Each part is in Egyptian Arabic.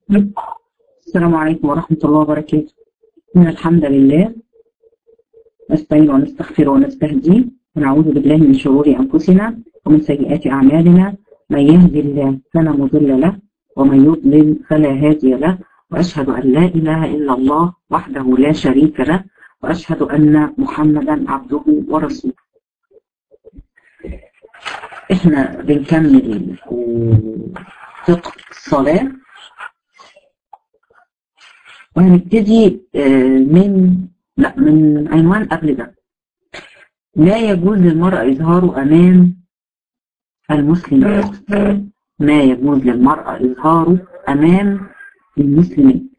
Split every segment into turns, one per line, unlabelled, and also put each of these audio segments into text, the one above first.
السلام عليكم ورحمة الله وبركاته إن الحمد لله نستعين ونستغفر ونستهديه ونعوذ بالله من شرور أنفسنا ومن سيئات أعمالنا من يهدي الله فلا مضل له ومن يضلل فلا هادي له وأشهد أن لا إله إلا الله وحده لا شريك له وأشهد أن محمدا عبده ورسوله إحنا بنكمل فقه الصلاة وهنبتدي من لا من عنوان قبل ده لا يجوز للمرأة إظهاره أمام المسلمين ما يجوز للمرأة إظهاره أمام المسلمين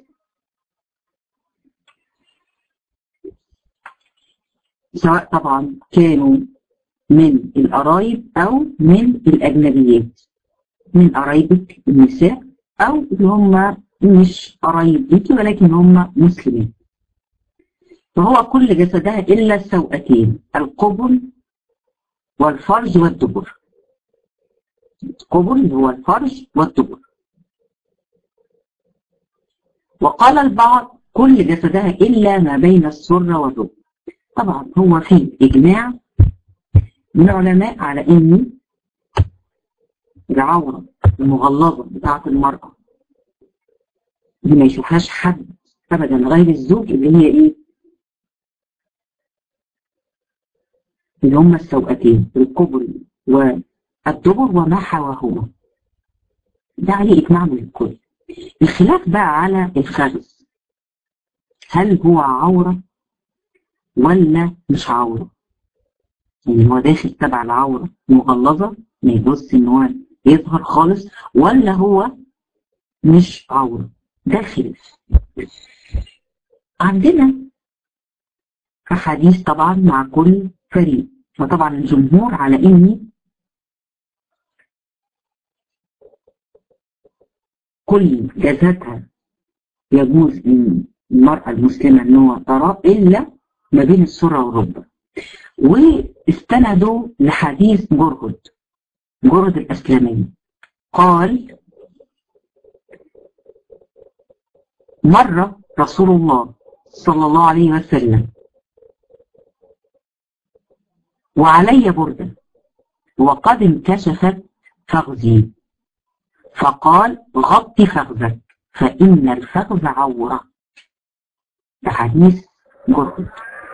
سواء طبعا كانوا من القرايب أو من الأجنبيات من قرايبك النساء أو اللي هم مش قرايب ليكي ولكن هم مسلمين فهو كل جسدها إلا السوأتين القبل والفرج والدبر القبل هو الفرج والدبر وقال البعض كل جسدها إلا ما بين السرة والركبة طبعا هو في إجماع من العلماء على إن العورة المغلظة بتاعة المرأة دي ما يشوفهاش حد أبدا غير الزوج اللي هي إيه اللي هم السوأتين القبل والدبر وما حواهما ده عليه إجماع من الكل الخلاف بقى على الفخذ هل هو عورة ولا مش عورة يعني هو داخل تبع العورة مغلظة ما يجوز ان هو يظهر خالص ولا هو مش عورة ده خلاف عندنا أحاديث طبعا مع كل فريق وطبعا الجمهور على إن كل جزاتها يجوز للمرأة المسلمة ان هو ترى إلا ما بين السرة والركبة واستندوا لحديث جرهد جرهد الأسلامي قال مر رسول الله صلى الله عليه وسلم وعلي بردة وقد انكشفت فخذي فقال غط فخذك فإن الفخذ عورة ده حديث جرهد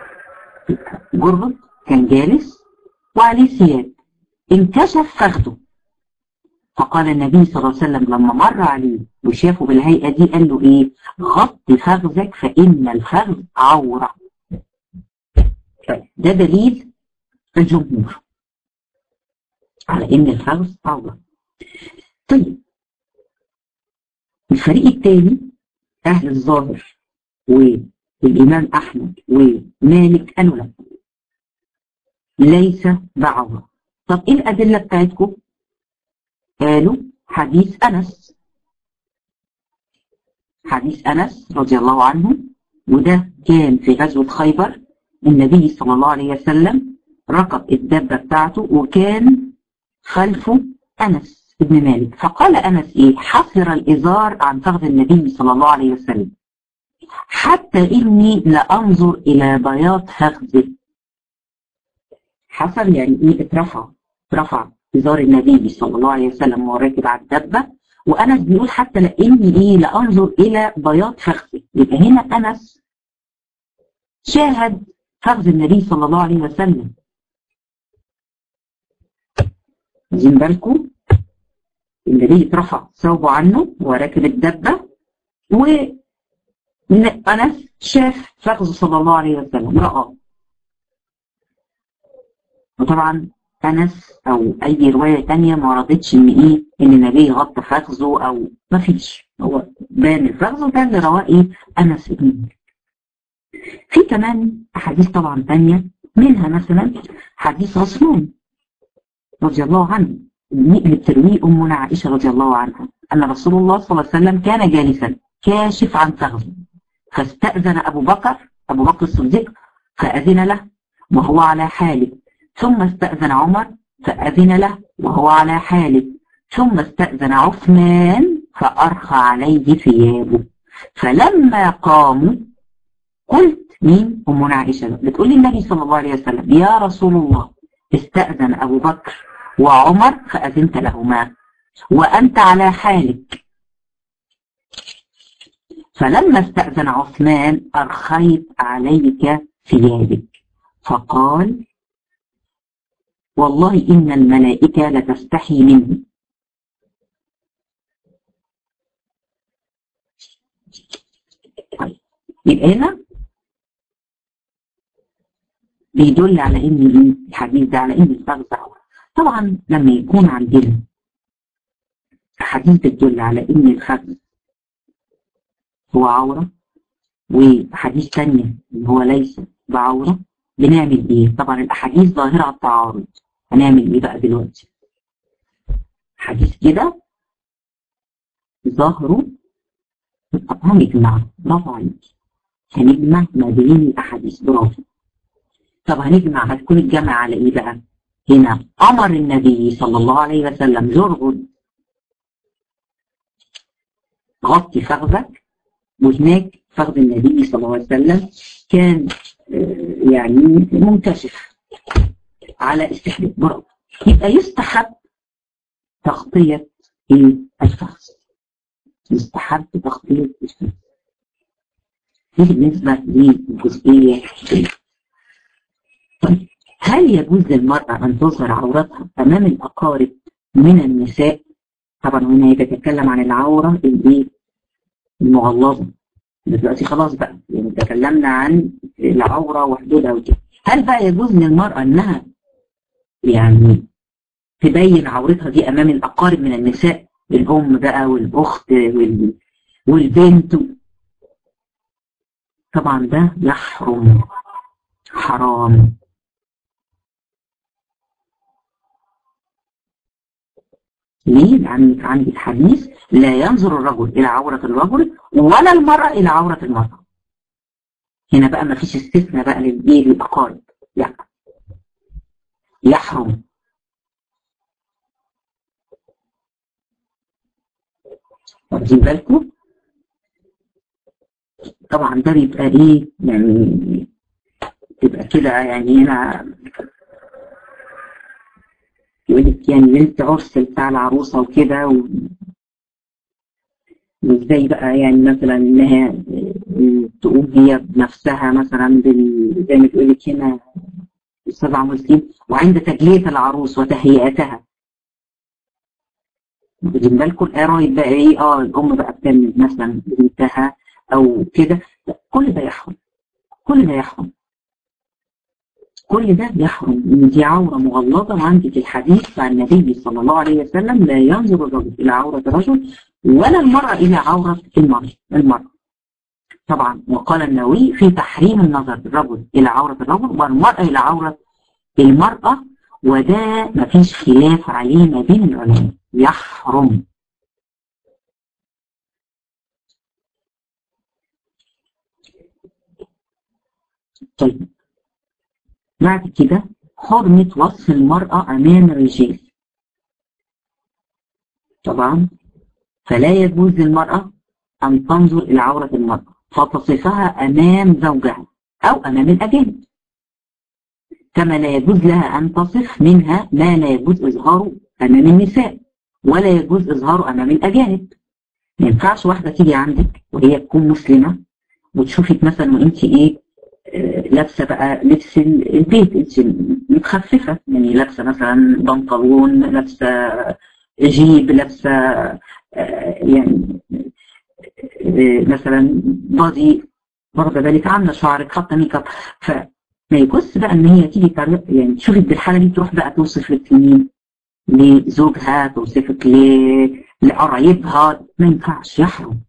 جرهد كان جالس وعليه ثياب انكشف فخذه فقال النبي صلى الله عليه وسلم لما مر عليه وشافه بالهيئة دي قال له ايه غط فخذك فإن الفخذ عورة ده دليل الجمهور على ان الفخذ عورة طيب الفريق الثاني اهل الظاهر والامام احمد ومالك قالوا لا ليس بعورة طب ايه الادلة بتاعتكم قالوا حديث انس حديث انس رضي الله عنه وده كان في غزوة خيبر النبي صلى الله عليه وسلم ركب الدبة بتاعته وكان خلفه انس ابن مالك فقال انس ايه حصر الازار عن فخذ النبي صلى الله عليه وسلم حتى اني لانظر الى بياض فخذه حصل يعني ايه اترفع رفع ازار النبي صلى الله عليه وسلم وهو راكب على الدبه وانس بيقول حتى لاني ايه لانظر الى بياض فخذه يبقى هنا انس شاهد فخذ النبي صلى الله عليه وسلم واخدين بالكم النبي اترفع ثوبه عنه وهو راكب الدبه وانس شاف فخذه صلى الله عليه وسلم رآه وطبعا انس او اي روايه تانية ما وردتش ان ايه ان النبي غطى فخذه او ما فيش هو بان الفخذ وكان اللي رواه ايه انس ابن مالك في كمان احاديث طبعا تانية منها مثلا حديث عثمان رضي الله عنه اللي بترويه امنا عائشه رضي الله عنها ان رسول الله صلى الله عليه وسلم كان جالسا كاشف عن فخذه فاستاذن ابو بكر ابو بكر الصديق فاذن له وهو على حاله ثم استأذن عمر فأذن له وهو على حاله ثم استأذن عثمان فأرخى عليه ثيابه فلما قاموا قلت مين أمنا عائشة بتقول للنبي صلى الله عليه وسلم يا رسول الله استأذن أبو بكر وعمر فأذنت لهما وأنت على حالك فلما استأذن عثمان أرخيت عليك ثيابك فقال والله إن الملائكة لتستحي منه يبقى هنا بيدل على ان ايه الحديث ده على ان الفخذ عوره طبعا لما يكون عندنا احاديث بتدل على ان الفخذ هو عوره واحاديث ثانيه ان هو ليس بعوره بنعمل ايه؟ طبعا الاحاديث ظاهره على التعارض هنعمل ايه بقى دلوقتي؟ حديث كده ظاهره هنجمع برافو عليك هنجمع ما بين الاحاديث برافو طب هنجمع هتكون الجمع على ايه بقى؟ هنا امر النبي صلى الله عليه وسلم يرغد غطي فخذك وهناك فخذ النبي صلى الله عليه وسلم كان يعني منكشف على استحباب برافو يبقى يستحب تغطية الفخذ يستحب تغطية الفخذ دي بالنسبة للجزئية دي طيب هل يجوز للمرأة أن تظهر عورتها أمام الأقارب من النساء؟ طبعا هنا يتكلم عن العورة الإيه؟ المغلظة دلوقتي خلاص بقى يعني تكلمنا عن العورة وحدودها وكده هل بقى يجوز للمرأة إنها يعني تبين عورتها دي أمام الأقارب من النساء الأم بقى والأخت وال... والبنت طبعا ده يحرم حرام ليه؟ لأن عندي الحديث لا ينظر الرجل إلى عورة الرجل ولا المرأة إلى عورة المرأة. هنا بقى ما فيش استثناء بقى للإيه للأقارب، لا. يحرم. واخدين بالكم؟ طبعا ده بيبقى إيه؟ يعني تبقى كده يعني هنا يقول لك يعني بنت عرس بتاع العروسة وكده و... وازاي بقى يعني مثلا انها تقوم هي بنفسها مثلا بال... زي ما تقول لك هنا السبع مسلم وعند تجلية العروس وتهيئتها واخدين بالكم القرايب بقى ايه اه الام بقى بتعمل مثلا بنتها او كده كل ده يحرم كل ده يحرم كل ده يحرم ان دي عوره مغلظه وعندك الحديث عن النبي صلى الله عليه وسلم لا ينظر الرجل الى عوره الرجل ولا المراه الى عوره المراه المراه طبعا وقال النووي في تحريم النظر الرجل الى عوره الرجل والمراه الى عوره المراه وده ما فيش خلاف عليه ما بين العلماء يحرم طيب بعد كده حرمة وصف المرأة أمام الرجال طبعا فلا يجوز للمرأة أن تنظر إلى عورة المرأة فتصفها أمام زوجها أو أمام الأجانب كما لا يجوز لها أن تصف منها ما لا يجوز إظهاره أمام النساء ولا يجوز إظهاره أمام الأجانب ما ينفعش واحدة تيجي عندك وهي تكون مسلمة وتشوفك مثلا وانت ايه لابسه بقى لبس البيت انت متخففه يعني لابسه مثلا بنطلون لابسه جيب لابسه يعني مثلا بادي واخده بالك عامله شعرك حاطه ميك اب فما يجوز بقى ان هي تيجي يعني تشوفك بالحاله دي تروح بقى توصف لك مين لزوجها توصفك لقرايبها ما ينفعش يحرم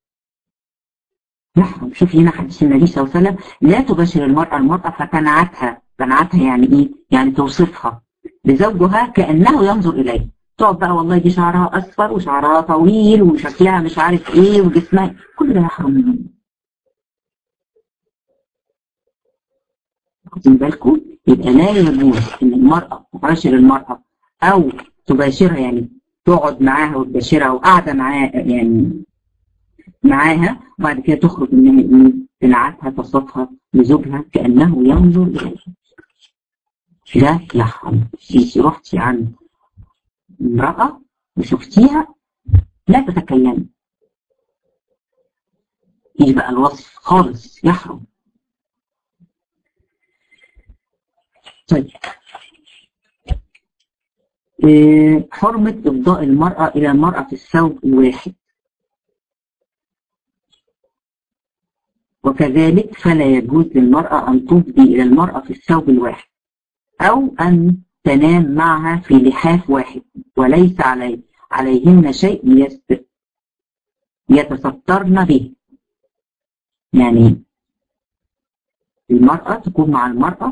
يحرم شوفي هنا حديث النبي صلى الله عليه وسلم لا تباشر المرأة المرأة فتنعتها تنعتها يعني ايه؟ يعني توصفها لزوجها كأنه ينظر إليه تقعد بقى والله دي شعرها أصفر وشعرها طويل وشكلها مش عارف ايه وجسمها كل ده يحرم منه واخدين بالكم؟ يبقى لا يجوز ان المرأة تباشر المرأة أو تباشرها يعني تقعد معاها وتباشرها وقاعدة معاها يعني معاها وبعد كده تخرج انها تنعتها تصفها لزوجها كأنه ينظر إليها لا يحرم انت رحتي عند امرأة وشفتيها لا تتكلمي ايش بقى الوصف خالص يحرم طيب إيه حرمة إفضاء المرأة إلى المرأة في الثوب الواحد وكذلك فلا يجوز للمرأة أن تفضي إلى المرأة في الثوب الواحد أو أن تنام معها في لحاف واحد وليس علي عليهن شيء يست يتسترن به يعني المرأة تكون مع المرأة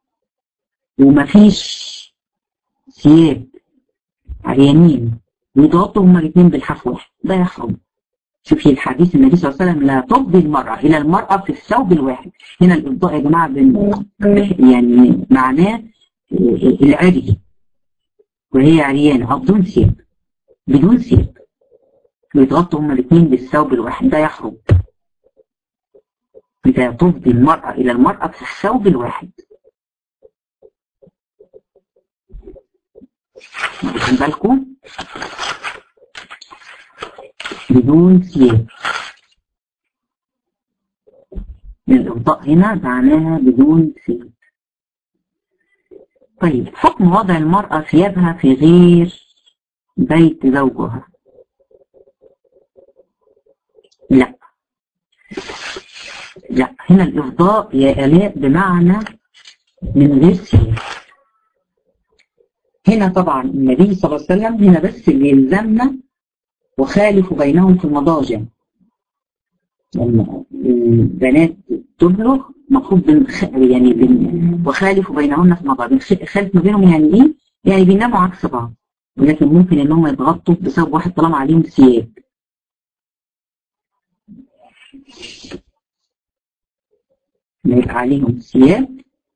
ومفيش ثياب عريانين ويضغطوا هما الاثنين بالحاف واحد ده يحرم شوفي الحديث النبي صلى الله عليه وسلم لا تفضي المرأة إلى المرأة في الثوب الواحد هنا الإفضاء يا جماعة يعني معناه العري وهي عريانة أو بدون ثياب بدون ثياب ويتغطوا هما الاثنين بالثوب الواحد ده يحرم إذا تفضي المرأة إلى المرأة في الثوب الواحد واخدين بالكم بدون ثياب الإفضاء هنا معناها بدون ثياب طيب حكم وضع المرأة ثيابها في غير بيت زوجها لا لا هنا الإفضاء يا آلاء بمعنى من غير ثياب هنا طبعا النبي صلى الله عليه وسلم هنا بس اللي يلزمنا وخالف بينهم في المضاجع لما البنات تبلغ المفروض بنخ... يعني بن... وخالف بينهن في المضاجع خالف ما بينهم يعني ايه؟ يعني بيناموا عكس بعض ولكن ممكن ان هم يتغطوا بسبب واحد طالما عليهم ثياب يبقى عليهم ثياب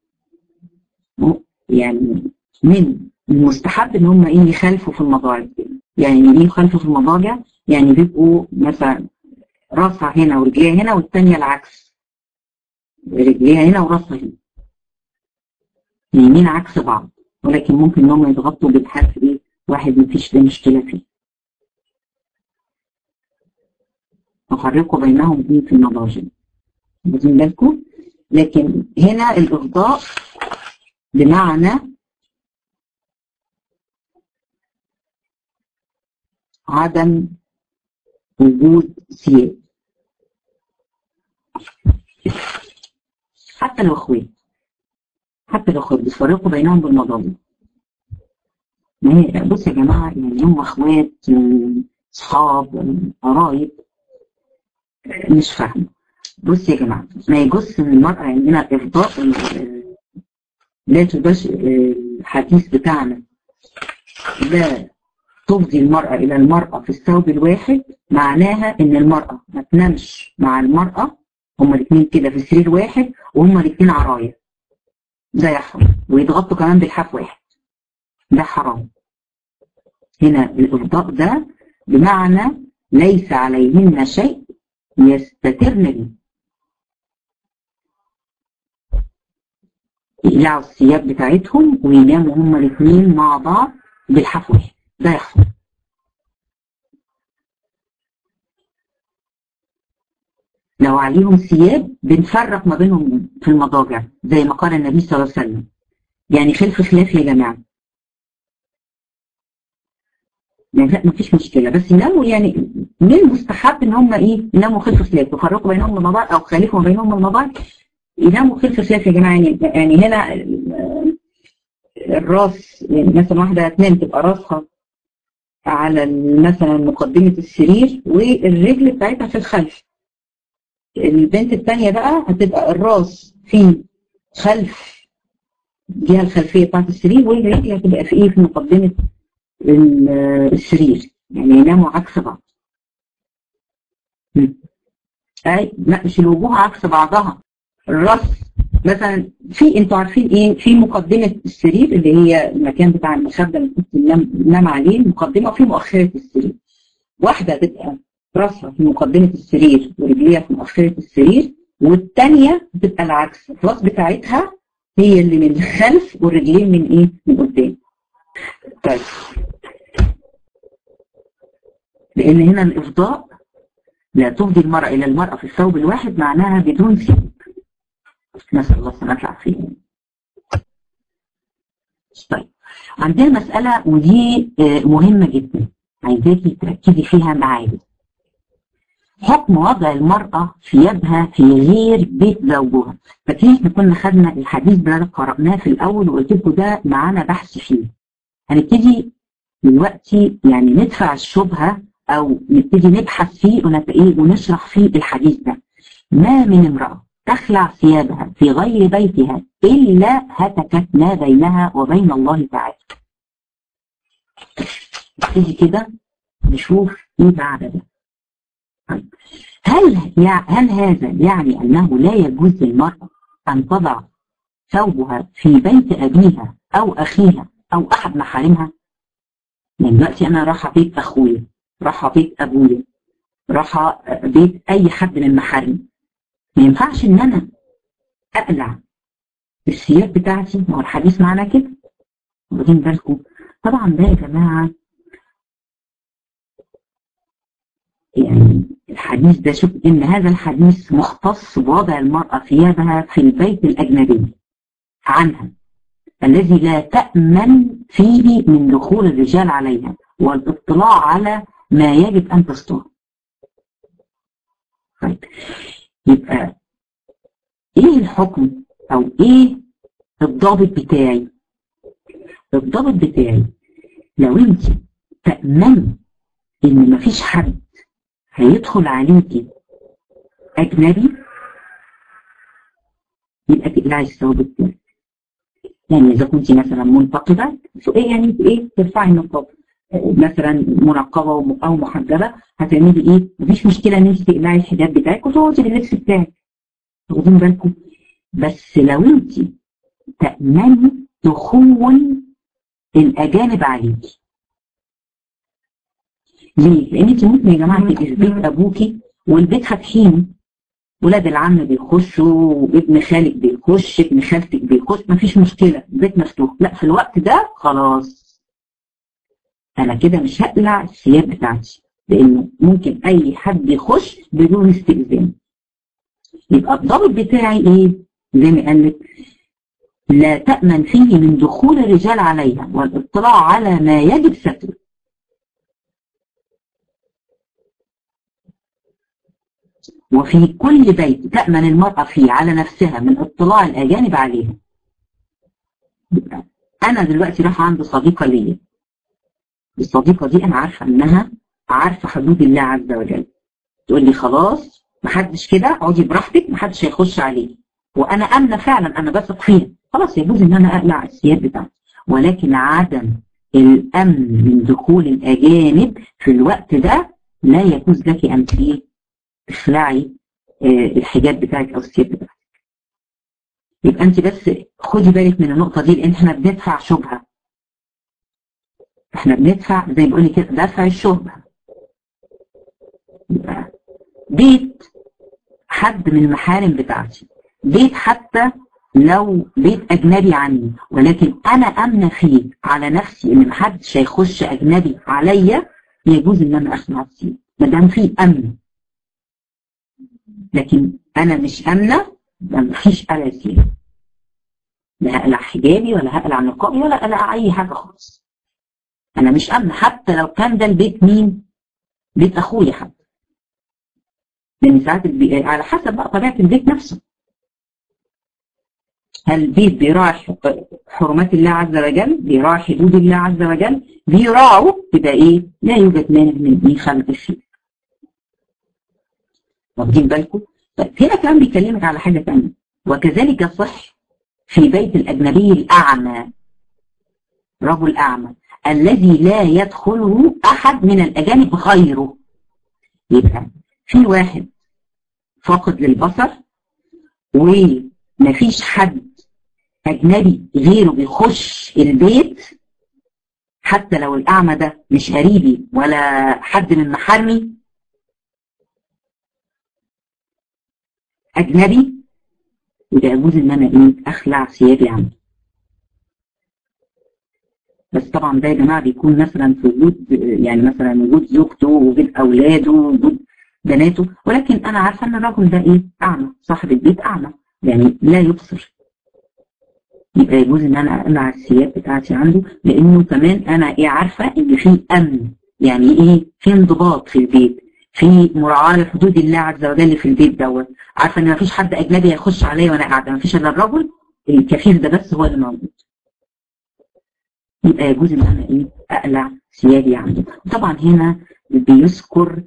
يعني من المستحب ان هم ايه يخالفوا في المضاجع يعني ايه يخالفوا في المضاجع يعني بيبقوا مثلا راسها هنا ورجليها هنا والثانيه العكس رجليها هنا وراسها هنا اليمين عكس بعض ولكن ممكن ان هم يضغطوا بالحرف ايه واحد مفيش ده مشكله فيه نفرقوا بينهم ايه في المضاجع واخدين بالكم لكن هنا الافضاء بمعنى عدم وجود ثياب حتى لو اخوات حتى لو اخوات بيفرقوا بينهم بالمضاجع بص يا جماعة يعني هم اخوات اصحاب قرايب مش فاهمة بص يا جماعة ما يجوز ان المرأة عندنا افضاء لا تباش الحديث بتاعنا لا تفضي المرأة إلى المرأة في الثوب الواحد معناها إن المرأة ما تنامش مع المرأة هما الاثنين كده في سرير واحد وهما الاثنين عرايا ده يحرم ويتغطوا كمان بالحاف واحد ده حرام هنا الإفضاء ده بمعنى ليس عليهن شيء يستترن به يقلعوا الثياب بتاعتهم ويناموا هما الاثنين مع بعض بالحاف واحد ده يحصل لو عليهم ثياب بنفرق ما بينهم في المضاجع زي ما قال النبي صلى الله عليه وسلم يعني خلف خلاف يا جماعه يعني لا مفيش مشكله بس يناموا يعني من المستحب ان هم ايه يناموا خلف خلاف يفرقوا بينهم المضاجع او خالفوا بينهم المضاجع يناموا خلف خلاف يا جماعه يعني يعني هنا الراس يعني مثلا واحده هتنام تبقى راسها على مثلا مقدمة السرير والرجل بتاعتها في الخلف البنت الثانية بقى هتبقى الراس في خلف الجهة الخلفية بتاعت السرير والرجل هتبقى في ايه في مقدمة السرير يعني يناموا عكس بعض اي لا مش الوجوه عكس بعضها الراس مثلا في انتوا عارفين ايه في مقدمه السرير اللي هي المكان بتاع المخده اللي كنت ننام عليه المقدمه وفي مؤخره السرير واحده تبقى راسها في مقدمه السرير ورجليها في مؤخره السرير والثانيه بتبقى العكس الراس بتاعتها هي اللي من الخلف والرجلين من ايه من قدام طيب لان هنا الافضاء لا تفضي المرأة الى المرأة في الثوب الواحد معناها بدون ثوب نسأل الله السلامة والعافية طيب عندنا مسألة ودي مهمة جدا عايزاكي تركزي فيها معايا حكم وضع المرأة ثيابها في غير بيت زوجها فاكرين احنا كنا خدنا الحديث ده قرأناه في الأول وقلت لكم ده معانا بحث فيه هنبتدي دلوقتي يعني ندفع الشبهة أو نبتدي نبحث فيه ونشرح فيه الحديث ده ما من امرأة تخلع ثيابها في غير بيتها إلا هتكت ما بينها وبين الله تعالى نبتدي كده نشوف ايه بعد ده طيب هل هل هذا يعني انه لا يجوز للمرأة ان تضع ثوبها في بيت ابيها او اخيها او احد محارمها؟ يعني دلوقتي انا رايحه بيت اخويا رايحه بيت ابويا رايحه بيت اي حد من محارمي ما ينفعش ان انا اقلع الثياب بتاعتي ما هو الحديث معنا كده واخدين بالكم طبعا ده يا جماعه يعني الحديث ده شوف ان هذا الحديث مختص بوضع المرأة ثيابها في البيت الاجنبي عنها الذي لا تأمن فيه من دخول الرجال عليها والاطلاع على ما يجب ان تستر طيب يبقى ايه الحكم او ايه الضابط بتاعي الضابط بتاعي لو انت تأمني ان مفيش حد هيدخل عليكي أجنبي يبقى تقلعي الثوب بتاعك يعني إذا كنت مثلا منتقبة إيه يعني إيه ترفعي النقاب مثلا منقبة أو محجبة هتعملي إيه؟ مفيش مشكلة إن أنت تقلعي الحجاب بتاعك وتقعدي باللبس بتاعك واخدين بالكم بس لو أنت تأمني دخول الأجانب عليكي ليه؟ لان انت ممكن يا جماعه تبقي في بيت ابوكي والبيت هتحين ولاد العم بيخشوا وابن خالك بيخش ابن خالتك بيخش مفيش مشكله البيت مفتوح لا في الوقت ده خلاص انا كده مش هقلع الثياب بتاعتي لانه ممكن اي حد يخش بدون استئذان يبقى الضابط بتاعي ايه؟ زي ما قال لك لا تأمن فيه من دخول الرجال عليها والاطلاع على ما يجب ستره وفي كل بيت تأمن المرأة فيه على نفسها من اطلاع الأجانب عليها أنا دلوقتي رايحة عند صديقة ليا الصديقة دي أنا عارفة إنها عارفة حدود الله عز وجل تقول لي خلاص محدش كده اقعدي براحتك محدش هيخش عليكي وأنا آمنة فعلا أنا بثق فيها خلاص يجوز إن أنا أقلع الثياب بتاعتي ولكن عدم الأمن من دخول الأجانب في الوقت ده لا يجوز لك أن تخلعي الحجاب بتاعك او الثياب بتاعك يبقى انت بس خدي بالك من النقطه دي لان احنا بندفع شبهه احنا بندفع زي ما بقول كده دفع الشبهه يبقى بيت حد من المحارم بتاعتي بيت حتى لو بيت اجنبي عني ولكن انا امنه فيه على نفسي ان محدش هيخش اجنبي عليا يجوز ان انا اخلع الثياب ما دام في امن لكن انا مش امنه مفيش قلع ثياب لا هقلع حجابي ولا هقلع نقابي ولا هقلع اي حاجه خالص انا مش امنه حتى لو كان ده البيت مين بيت اخويا حتى لان ساعات البي... على حسب بقى طبيعه البيت نفسه هل البيت بيراعي حرمات الله عز وجل بيراعي حدود الله عز وجل بيراعوا يبقى ايه لا يوجد مانع من ايه خلق الشيء واخدين بالكم طيب هنا كمان بيكلمك على حاجه ثانيه وكذلك يصح في بيت الاجنبي الاعمى رجل اعمى الذي لا يدخله احد من الاجانب غيره يبقى في واحد فاقد للبصر مفيش حد أجنبي غيره بيخش البيت حتى لو الأعمى ده مش قريبي ولا حد من محارمي أجنبي يبقى يجوز إن أنا إيه أخلع ثيابي عنه بس طبعا ده يا جماعة بيكون مثلا في وجود يعني مثلا وجود زوجته وجود أولاده وجود بناته ولكن أنا عارفة إن الرجل ده إيه أعمى صاحب البيت أعمى يعني لا يبصر يبقى يجوز ان انا اقلع الثياب بتاعتي عنده لانه كمان انا ايه عارفه ان في امن يعني ايه في انضباط في البيت في مراعاه لحدود الله عز وجل في البيت دوت عارفه ان مفيش حد اجنبي هيخش عليا وانا قاعده مفيش الا الرجل الكفير ده بس هو اللي موجود يبقى يجوز ان انا ايه اقلع ثيابي عنده طبعا هنا بيذكر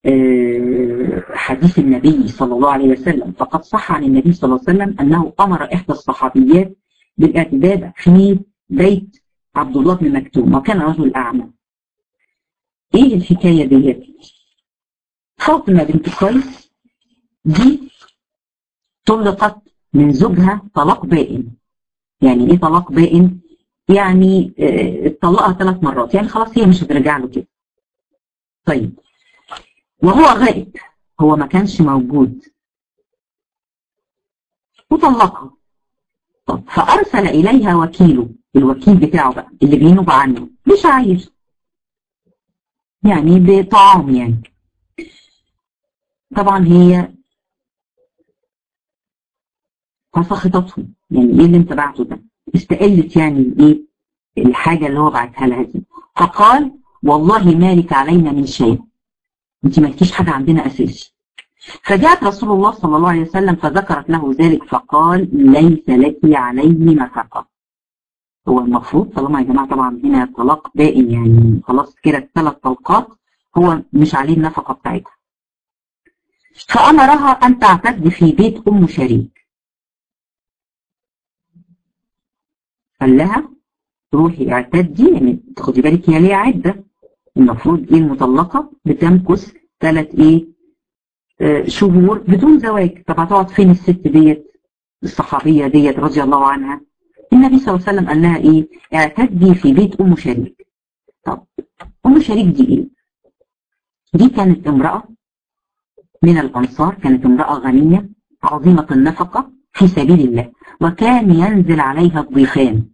حديث النبي صلى الله عليه وسلم فقد صح عن النبي صلى الله عليه وسلم انه امر احدى الصحابيات بالاعتداد في بيت عبد الله بن مكتوم وكان رجل أعمى ايه الحكاية ديت فاطمة بنت قيس دي طلقت من زوجها طلاق بائن يعني ايه طلاق بائن يعني اتطلقها ثلاث مرات يعني خلاص هي مش هترجع له كده طيب وهو غائب هو ما كانش موجود وطلقها طب فأرسل إليها وكيله الوكيل بتاعه بقى اللي بينوب عنه بشعير يعني بطعام يعني طبعا هي فسخطته يعني ايه اللي انت بعته ده استقلت يعني ايه الحاجة اللي هو بعتها لها دي فقال والله مالك علينا من شيء انت مالكيش حاجة عندنا اساسي فجاءت رسول الله صلى الله عليه وسلم فذكرت له ذلك فقال ليس لك عليه نفقة هو المفروض طالما يا جماعة طبعا هنا طلاق بائن يعني خلاص كده الثلاث طلقات هو مش عليه النفقة بتاعتها فأمرها أن تعتد في بيت أم شريك قال لها روحي اعتدي يعني تاخدي بالك هي ليها عدة المفروض ايه المطلقة بتمكث ثلاث ايه آه شهور بدون زواج طب هتقعد فين الست ديت الصحابية ديت رضي الله عنها النبي صلى الله عليه وسلم قال لها ايه اعتدي في بيت ام شريك طب ام شريك دي ايه دي كانت امرأة من الانصار كانت امرأة غنية عظيمة النفقة في سبيل الله وكان ينزل عليها الضيفان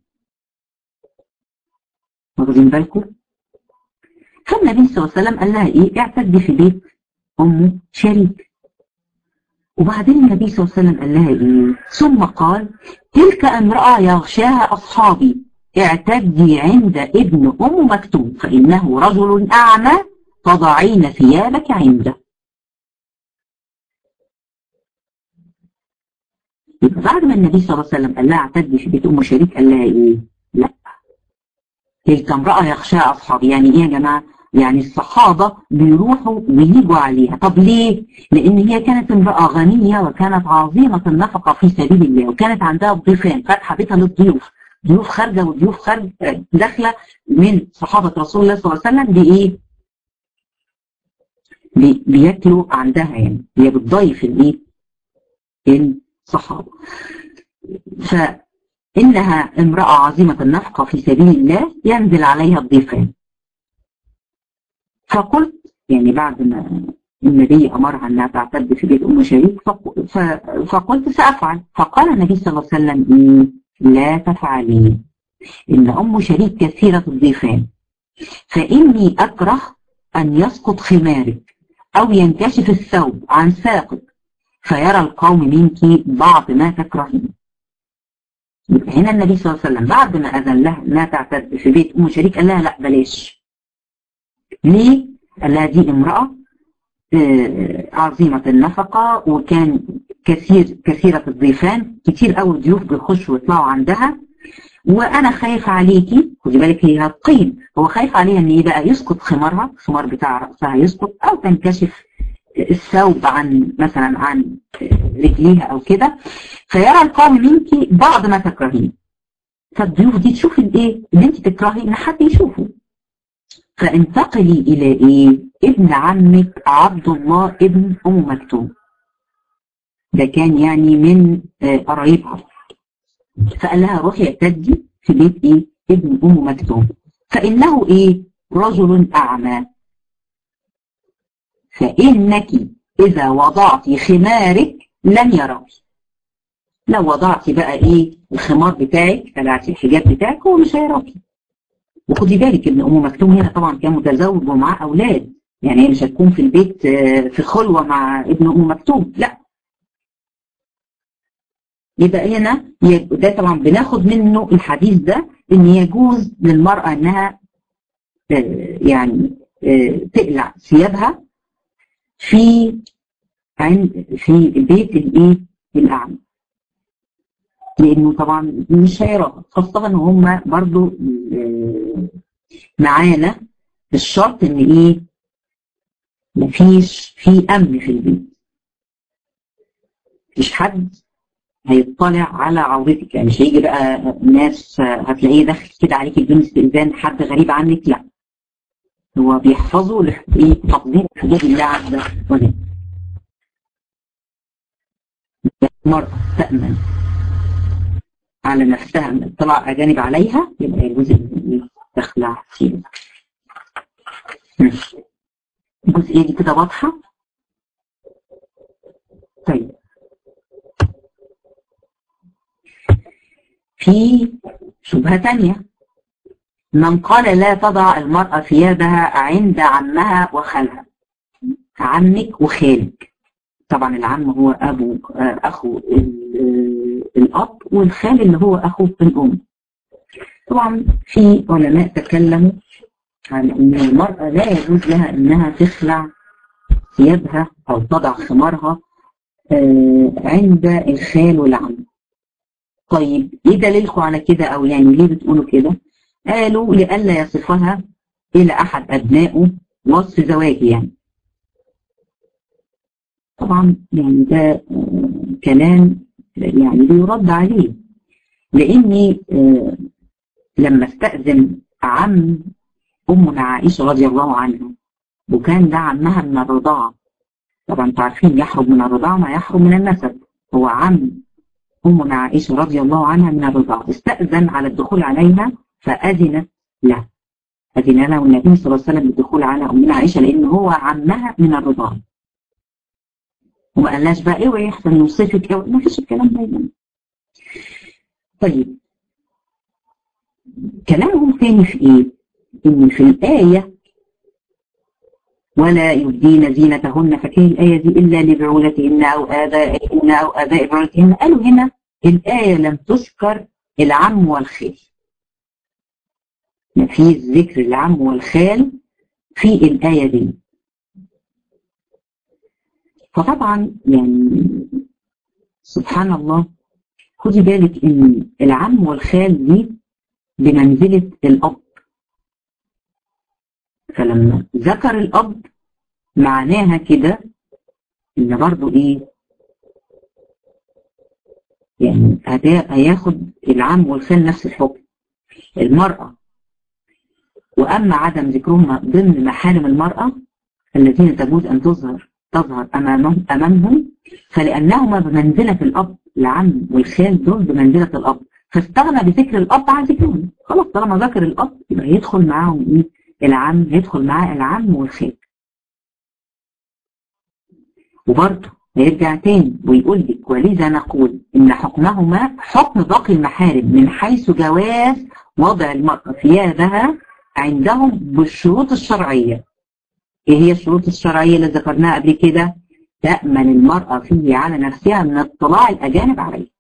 واخدين بالكم فالنبي صلى الله عليه وسلم قال لها ايه اعتدي في بيت ام شريك وبعدين النبي صلى الله عليه وسلم قال لها ايه ثم قال تلك امرأة يغشاها اصحابي اعتدي عند ابن ام مكتوم فانه رجل اعمى تضعين ثيابك عنده يبقى بعد ما النبي صلى الله عليه وسلم قال لها اعتدي في بيت ام شريك قال لها ايه لا تلك امرأة يخشاها أصحابي يعني إيه يا جماعة؟ يعني الصحابة بيروحوا ويجوا عليها طب ليه؟ لأن هي كانت امرأة غنية وكانت عظيمة النفقة في سبيل الله وكانت عندها ضيفان فاتحة بيتها للضيوف ضيوف خارجة وضيوف خارج داخلة من صحابة رسول الله صلى الله عليه وسلم بإيه؟ بي بياكلوا عندها يعني هي بتضيف الإيه؟ الصحابة ف إنها امرأة عظيمة النفقة في سبيل الله ينزل عليها الضيفان فقلت يعني بعد ما النبي أمرها أنها تعتد في بيت أم شريك فقلت سأفعل فقال النبي صلى الله عليه وسلم لا تفعلي إن أم شريك كثيرة الضيفان فإني أكره أن يسقط خمارك أو ينكشف الثوب عن ساقك فيرى القوم منك بعض ما تكرهين هنا النبي صلى الله عليه وسلم بعد ما أذن لها انها تعتد في بيت أم شريك قال لها لا بلاش ليه؟ قال لها دي امرأة آه عظيمة النفقة وكان كثير كثيرة الضيفان كتير قوي ضيوف بيخشوا ويطلعوا عندها وانا خايف عليكي خدي بالك هي هتقيم هو خايف عليها ان ايه بقى يسقط خمارها الخمار بتاع رأسها يسقط او تنكشف الثوب عن مثلا عن رجليها او كده فيرى القوم منك بعض ما تكرهين فالضيوف دي تشوف الايه اللي انت تكرهي ان حد يشوفه فانتقلي الى ايه ابن عمك عبد الله ابن ام مكتوم ده كان يعني من قرايبها فقال لها روحي اعتدي في بيت ايه ابن ام مكتوم فانه ايه رجل اعمى فانك اذا وضعت خمارك لن يراك لو وضعتي بقى ايه الخمار بتاعك خلعتي الحجاب بتاعك هو مش هيراكي وخدي بالك ابن ام مكتوم هنا طبعا كان متزوج ومعاه اولاد يعني هي مش هتكون في البيت في خلوه مع ابن ام مكتوم لا يبقى هنا ده طبعا بناخد منه الحديث ده ان يجوز للمراه انها يعني تقلع ثيابها في عند في بيت الايه الاعمى لانه طبعا مش هيراها خاصه ان هم برضو معانا الشرط ان ايه مفيش في امن في البيت مفيش حد هيطلع على عورتك يعني مش هيجي بقى ناس هتلاقيه داخل كده عليك بدون استئذان حد غريب عنك لا هو بيحفظوا ايه تقدير حدود الله عز وجل المرأة تأمن على نفسها من اطلاع أجانب عليها يبقى يجوز إن تخلع فيه الجزئية دي كده واضحة طيب في شبهة تانية من قال لا تضع المرأة ثيابها عند عمها وخالها عمك وخالك طبعا العم هو أبو أخو الأب والخال اللي هو أخو الأم طبعا في علماء تكلموا عن أن المرأة لا يجوز لها أنها تخلع ثيابها أو تضع خمارها عند الخال والعم طيب ايه دليلكم على كده او يعني ليه بتقولوا كده قالوا لئلا يصفها الى احد ابنائه وصف زواجي يعني طبعا يعني ده كلام يعني بيرد عليه لاني لما استأذن عم امنا عائشة رضي الله عنها وكان ده عمها من الرضاعة طبعا انتوا عارفين يحرم من الرضاعة ما يحرم من النسب هو عم أمنا عائشة رضي الله عنها من الرضاعة استأذن على الدخول عليها فأذن له أذن له النبي صلى الله عليه وسلم بالدخول على أمنا عائشة لأن هو عمها من الرضاعة وما قالهاش بقى اوعي يحصل يوصفك اوعي ما فيش الكلام ده يعني. طيب كلامهم تاني في ايه؟ ان في الآية ولا يبدين زينتهن فكان الآية دي إلا لبعولتهن أو آبائهن أو آباء بعولتهن قالوا هنا الآية لم تذكر العم والخال ما في ذكر العم والخال في الآية دي فطبعا يعني سبحان الله خدي بالك ان العم والخال دي بمنزلة الأب فلما ذكر الأب معناها كده إن برضو إيه يعني هياخد العم والخال نفس الحكم المرأة وأما عدم ذكرهما ضمن محارم المرأة الذين تجوز أن تظهر تظهر أمامهم, أمامهم فلأنهما بمنزلة الأب العم والخال دول بمنزلة الأب فاستغنى بذكر الأب عن ذكرهم خلاص طالما ذكر الأب يبقى يدخل معاهم إيه العم يدخل معاه العم والخال وبرضه هيرجع تاني ويقول لك ولذا نقول ان حكمهما حكم باقي المحارم من حيث جواز وضع المرأة ثيابها عندهم بالشروط الشرعية ايه هي الشروط الشرعية اللي ذكرناها قبل كده تأمن المرأة فيه على نفسها من اطلاع الأجانب عليه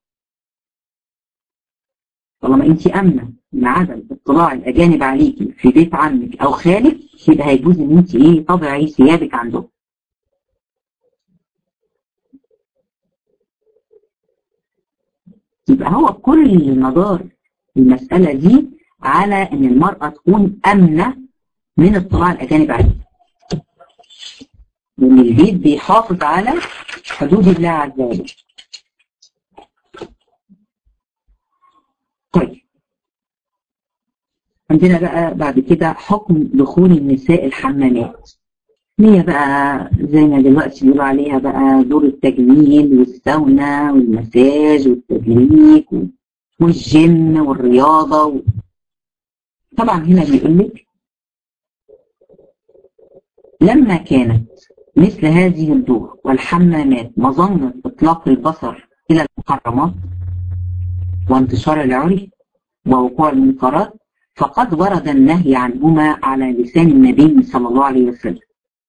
طالما انت امنه من عدم اطلاع الاجانب عليكي في بيت عمك او خالك يبقى هيجوز ان انت ايه تضعي ثيابك عندهم يبقى هو كل مدار المسألة دي على ان المرأة تكون امنة من اطلاع الاجانب عليها وان البيت بيحافظ على حدود الله عز وجل طيب عندنا بقى بعد كده حكم دخول النساء الحمامات هي بقى زي ما دلوقتي بيقولوا عليها بقى دور التجميل والساونا والمساج والتدليك والجيم والرياضة و... طبعا هنا بيقول لك لما كانت مثل هذه الدور والحمامات مظنة إطلاق البصر إلى المحرمات وانتشار العري ووقوع المنكرات فقد ورد النهي عنهما على لسان النبي صلى الله عليه وسلم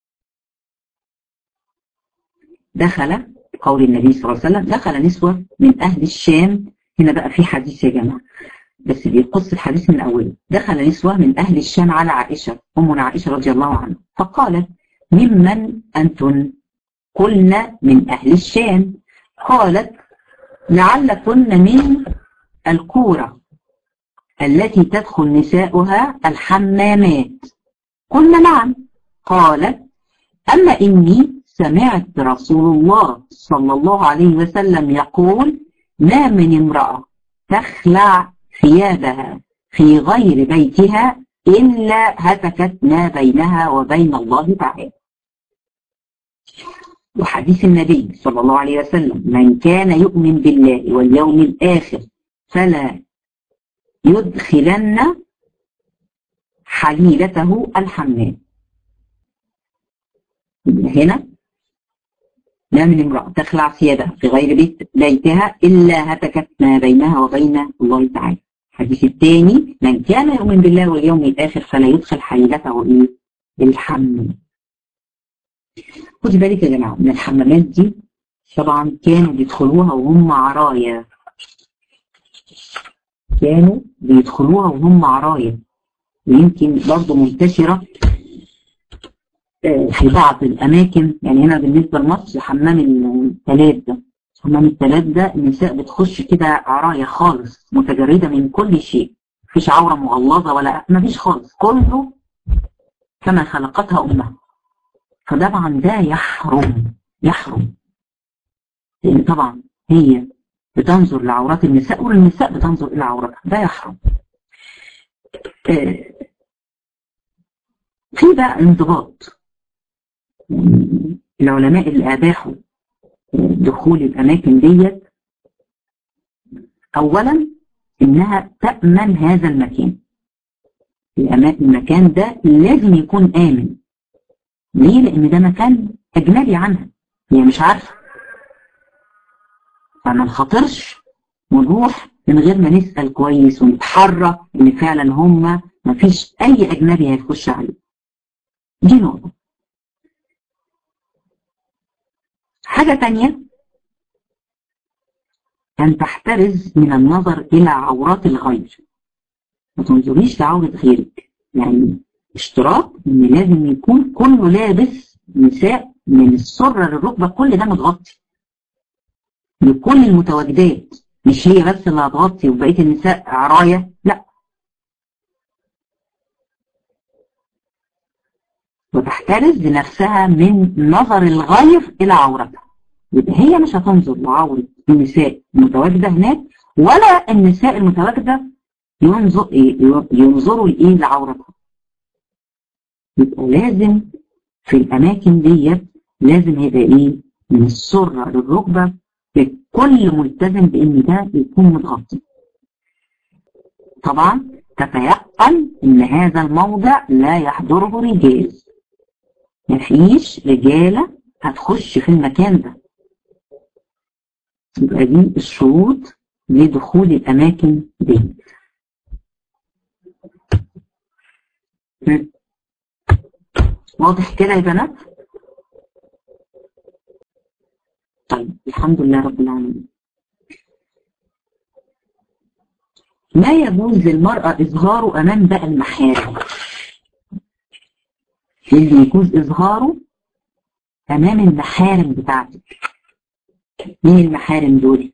دخل قول النبي صلى الله عليه وسلم دخل نسوة من أهل الشام هنا بقى في حديث يا جماعة بس بيقص الحديث من أوله دخل نسوة من أهل الشام على عائشة أمنا عائشة رضي الله عنها فقالت ممن أنتن قلنا من أهل الشام قالت لعلكن من الكورة التي تدخل نساؤها الحمامات قلنا نعم قالت أما إني سمعت رسول الله صلى الله عليه وسلم يقول ما من امرأة تخلع ثيابها في غير بيتها إلا هتكت ما بينها وبين الله تعالى وحديث النبي صلى الله عليه وسلم من كان يؤمن بالله واليوم الآخر فلا يدخلن حليلته الحمام هنا ما من امرأة تخلع ثيابها في غير بيت بيتها إلا هتكت ما بينها وبين الله تعالى الحديث الثاني من كان يؤمن بالله واليوم الآخر فلا يدخل حليلته إيه الحمام خدي بالك يا جماعة من الحمامات دي طبعا كانوا بيدخلوها وهم عرايا كانوا بيدخلوها وهم عرايا ويمكن برضه منتشرة في بعض الأماكن يعني هنا بالنسبة لمصر حمام الثلاث ده حمام الثلاث ده النساء بتخش كده عرايا خالص متجردة من كل شيء مفيش عورة مغلظة ولا مفيش خالص كله كما خلقتها أمها فطبعا ده يحرم يحرم لأن طبعا هي بتنظر لعورات النساء والنساء بتنظر إلى عوراتها ده يحرم في بقى انضباط العلماء اللي أباحوا دخول الأماكن ديت أولا إنها تأمن هذا المكان المكان ده لازم يكون آمن ليه؟ لأن ده مكان أجنبي عنها هي مش عارفة فما نخاطرش ونروح من غير ما نسأل كويس ونتحرى إن فعلا هم مفيش أي أجنبي هيخش عليه دي نقطة حاجة تانية أن تحترز من النظر إلى عورات الغير ما تنظريش لعورة غيرك يعني اشتراط إن لازم يكون كله لابس نساء من السرة للركبة كل ده متغطي لكل المتواجدات مش هي بس اللي هتغطي وبقية النساء عراية لا وتحترز لنفسها من نظر الغير إلى عورتها يبقى هي مش هتنظر لعورة النساء المتواجدة هناك ولا النساء المتواجدة ينظر ينظروا لإيه لعورتها يبقى لازم في الأماكن ديت لازم يبقى إيه من السرة للركبة الكل ملتزم بإن ده يكون متغطي طبعا تتيقن إن هذا الموضع لا يحضره رجال مفيش رجالة هتخش في المكان ده يبقى دي الشروط لدخول الأماكن دي واضح كده يا بنات طيب الحمد لله رب العالمين ما يجوز للمرأة إظهاره أمام بقى المحارم اللي يجوز إظهاره أمام المحارم بتاعتك مين المحارم دول؟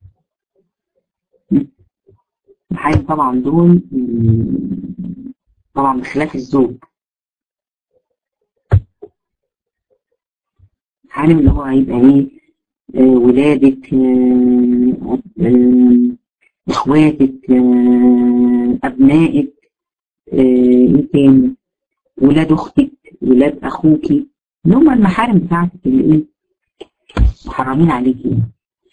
المحارم طبعا دول طبعا بخلاف الزوج المحارم اللي هو هيبقى ايه آه ولادك آه آه اخواتك ابنائك ايه تاني ولاد اختك ولاد اخوكي اللي هم المحارم بتاعتك اللي ايه محرمين عليكي يعني.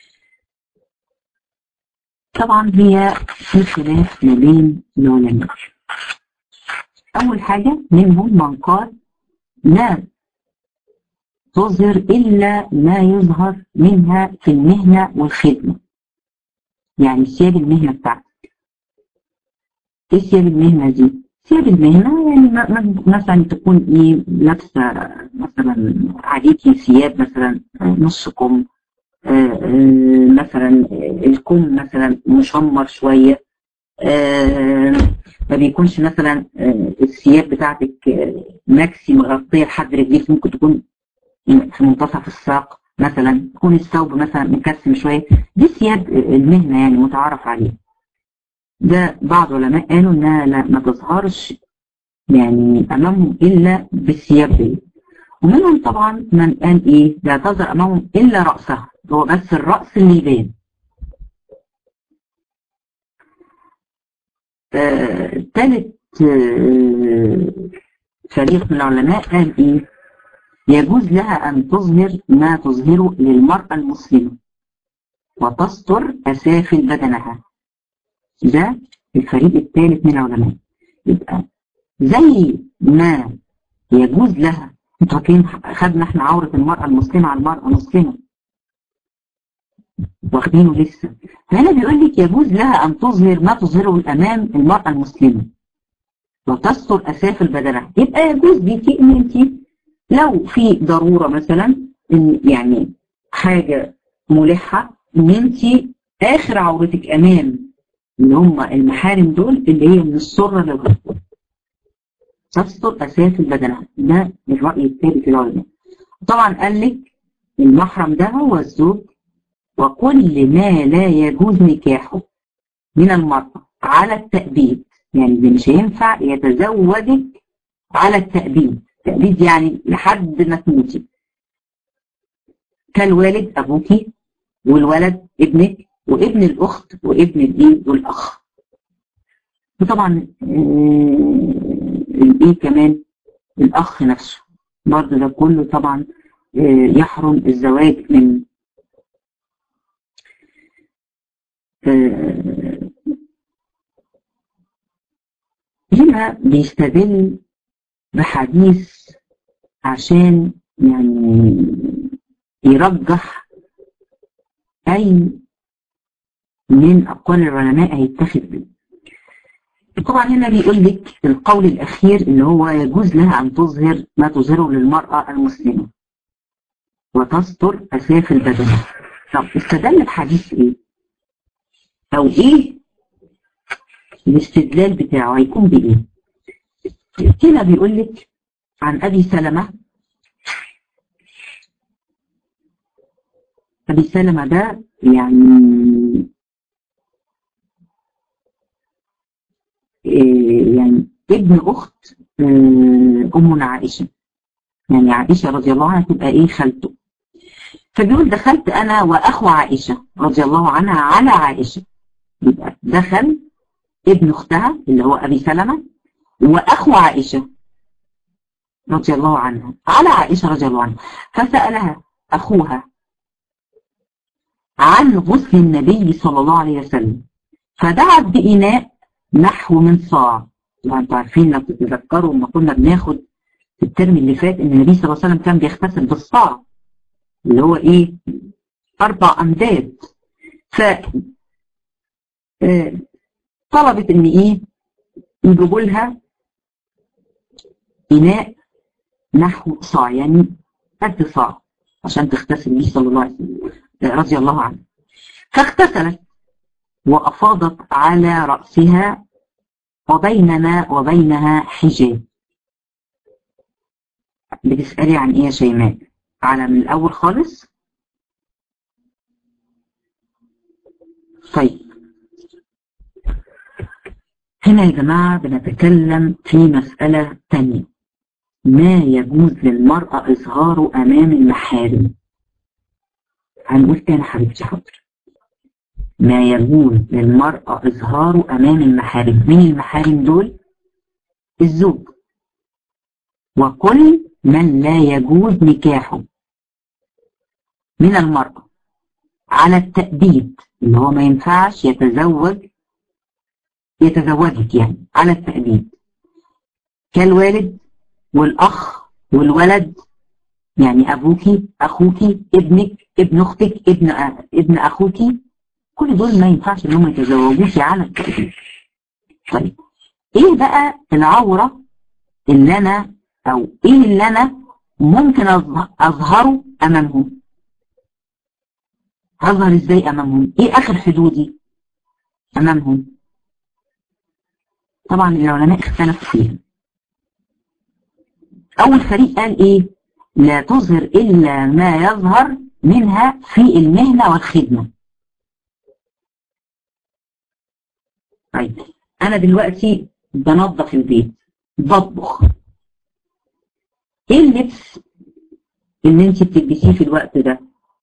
طبعا هي في خلاف ما بين العلماء أول حاجة منهم من قال لا تظهر إلا ما يظهر منها في المهنة والخدمة يعني ثياب المهنة بتاعتك ايه ثياب المهنة دي؟ ثياب المهنة يعني مثلا تكون ايه لابسة مثلا عليكي ثياب مثلا نص كم مثلا الكم مثلا مشمر شوية ما بيكونش مثلا الثياب بتاعتك ماكسي مغطية لحد رجليك ممكن تكون في منتصف الساق مثلا يكون الثوب مثلا مكسم شوية دي ثياب المهنة يعني متعارف عليها ده بعض علماء قالوا انها لا ما تظهرش يعني امامهم الا بالثياب دي ومنهم طبعا من قال ايه لا تظهر امامهم الا راسها هو بس الراس اللي يبان آه، ثالث آه، فريق من العلماء قال ايه يجوز لها ان تظهر ما تظهره للمرأة المسلمة وتستر اسافل بدنها ده الفريق الثالث من العلماء يبقى زي ما يجوز لها انتوا فاكرين خدنا احنا عورة المرأة المسلمة على المرأة المسلمة واخدينه لسه فهنا بيقول لك يجوز لها ان تظهر ما تظهره امام المرأة المسلمة وتستر اسافل بدنها يبقى يجوز ليكي ان انت لو في ضرورة مثلا ان يعني حاجة ملحة ان انت اخر عورتك امام اللي هم المحارم دول اللي هي من السرة للركبة تستر أسافل بدنها ده الرأي الثالث العلماء طبعا قال لك المحرم ده هو الزوج وكل ما لا يجوز نكاحه من المرأة على التأبيد يعني اللي مش هينفع يتزوجك على التأبيد التأبيد يعني لحد ما تموتي كالوالد أبوكي والولد ابنك وابن الأخت وابن الإيه والأخ وطبعا الإيه كمان الأخ نفسه برضه ده كله طبعا يحرم الزواج من هنا بيستدل بحديث عشان يعني يرجح أي من أقوال العلماء هيتخذ به طبعا هنا بيقول لك القول الأخير اللي هو يجوز لها أن تظهر ما تظهره للمرأة المسلمة وتستر أسافل بدنها طب استدل بحديث إيه؟ أو إيه الاستدلال بتاعه هيكون بإيه؟ هنا بيقول لك عن أبي سلمة أبي سلمة ده يعني يعني ابن أخت أمنا عائشة يعني عائشة رضي الله عنها تبقى إيه خالته فبيقول دخلت أنا وأخو عائشة رضي الله عنها على عائشة يبقى دخل ابن أختها اللي هو أبي سلمة وأخو عائشة رضي الله عنها على عائشة رضي الله عنها فسألها أخوها عن غسل النبي صلى الله عليه وسلم فدعت بإناء نحو من صاع طبعا انتوا عارفين لو تتذكروا لما كنا بناخد في الترم اللي فات ان النبي صلى الله عليه وسلم كان بيغتسل بالصاع اللي هو ايه اربع امداد ف اه طلبت ان ايه يجيبوا لها اناء نحو صاع يعني قد صاع عشان تغتسل به صلى الله عليه وسلم رضي الله عنه فاغتسلت وأفاضت على رأسها وبيننا وبينها حجاب بتسألي عن ايه يا شيماء على من الأول خالص طيب هنا يا جماعة بنتكلم في مسألة تانية ما يجوز للمرأة إظهاره أمام المحارم هنقول تاني حبيبتي حاضر ما يجوز للمرأة إظهاره أمام المحارم من المحارم دول الزوج وكل من لا يجوز نكاحه من المرأة على التأبيد اللي هو ما ينفعش يتزوج يتزوجك يعني على التأبيد كالوالد والأخ والولد يعني أبوكي أخوكي ابنك ابن أختك ابن ابن أخوكي كل دول ما ينفعش إن هم يتزوجوكي على التأبيد طيب إيه بقى العورة اللي أنا أو إيه اللي أنا ممكن أظهره أمامهم أظهر إزاي أمامهم إيه آخر حدودي أمامهم طبعا العلماء اختلفوا فيها أول فريق قال إيه لا تظهر إلا ما يظهر منها في المهنة والخدمة طيب أنا دلوقتي بنظف البيت بطبخ إيه اللبس اللي أنت بتلبسيه في الوقت ده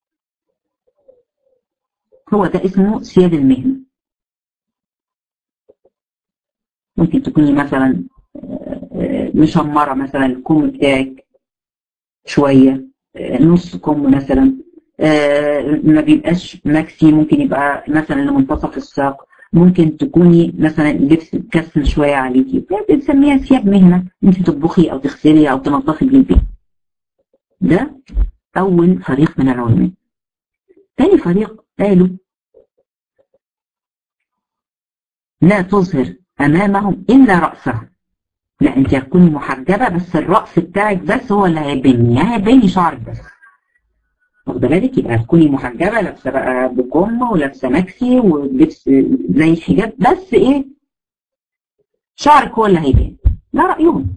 هو ده اسمه سياد المهنة ممكن تكوني مثلا مشمرة مثلا الكم بتاعك شوية نص كم مثلا ما بيبقاش ماكسي ممكن يبقى مثلا لمنتصف الساق ممكن تكوني مثلا اللبس كسل شوية عليكي بنسميها ثياب مهنة انت تطبخي او تغسلي او تنظفي البيت ده اول فريق من العلماء تاني فريق قالوا لا تظهر امامهم الا رأسها لا انت هتكوني محجبة بس الرأس بتاعك بس هو اللي هيبني يعني هيبني شعرك بس واخده بالك يبقى هتكوني محجبة لابسة بقى بكم ولابسة ماكسي ولبس زي الحجاب بس ايه شعرك هو اللي هيبان ده رأيهم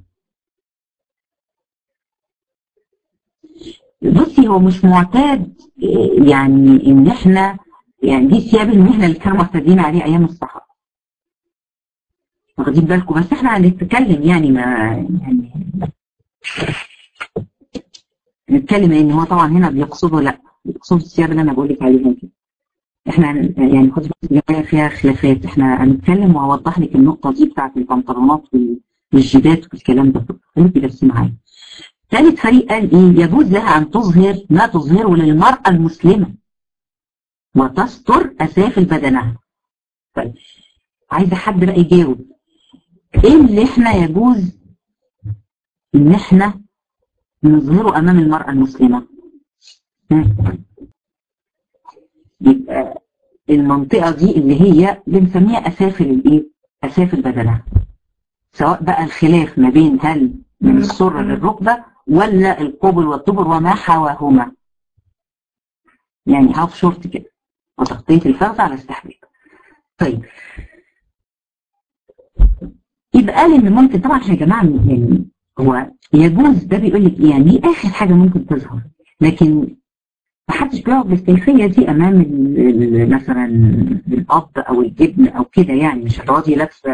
بصي هو مش معتاد يعني ان احنا يعني دي ثياب المهنة اللي كانوا معتادين عليه ايام الصحابة واخدين بالكم بس احنا هنتكلم يعني ما يعني نتكلم ان هو طبعا هنا بيقصدوا لا بيقصدوا الثياب اللي انا بقول لك عليها دي احنا يعني خد بالك فيها خلافات احنا هنتكلم وهوضح لك النقطه دي بتاعت البنطلونات والجيبات والكلام ده خليكي بس معايا ثالث فريق قال ايه يجوز لها ان تظهر ما تظهره للمراه المسلمه وتستر اسافل بدنها طيب عايزه حد بقى يجاوب ايه اللي احنا يجوز ان احنا نظهره امام المرأة المسلمة يبقى المنطقة دي اللي هي بنسميها اسافل الايه اسافل بدنها سواء بقى الخلاف ما بين هل من السرة للركبة ولا القبل والدبر وما حواهما يعني هاف شورت كده وتغطية الفخذ على استحباب طيب يبقى قال ان ممكن طبعا يا جماعه يعني هو يجوز ده بيقول لك ايه يعني دي اخر حاجه ممكن تظهر لكن ما حدش بيقعد بالكيفيه دي امام مثلا الاب او الابن او كده يعني مش هتقعدي لابسه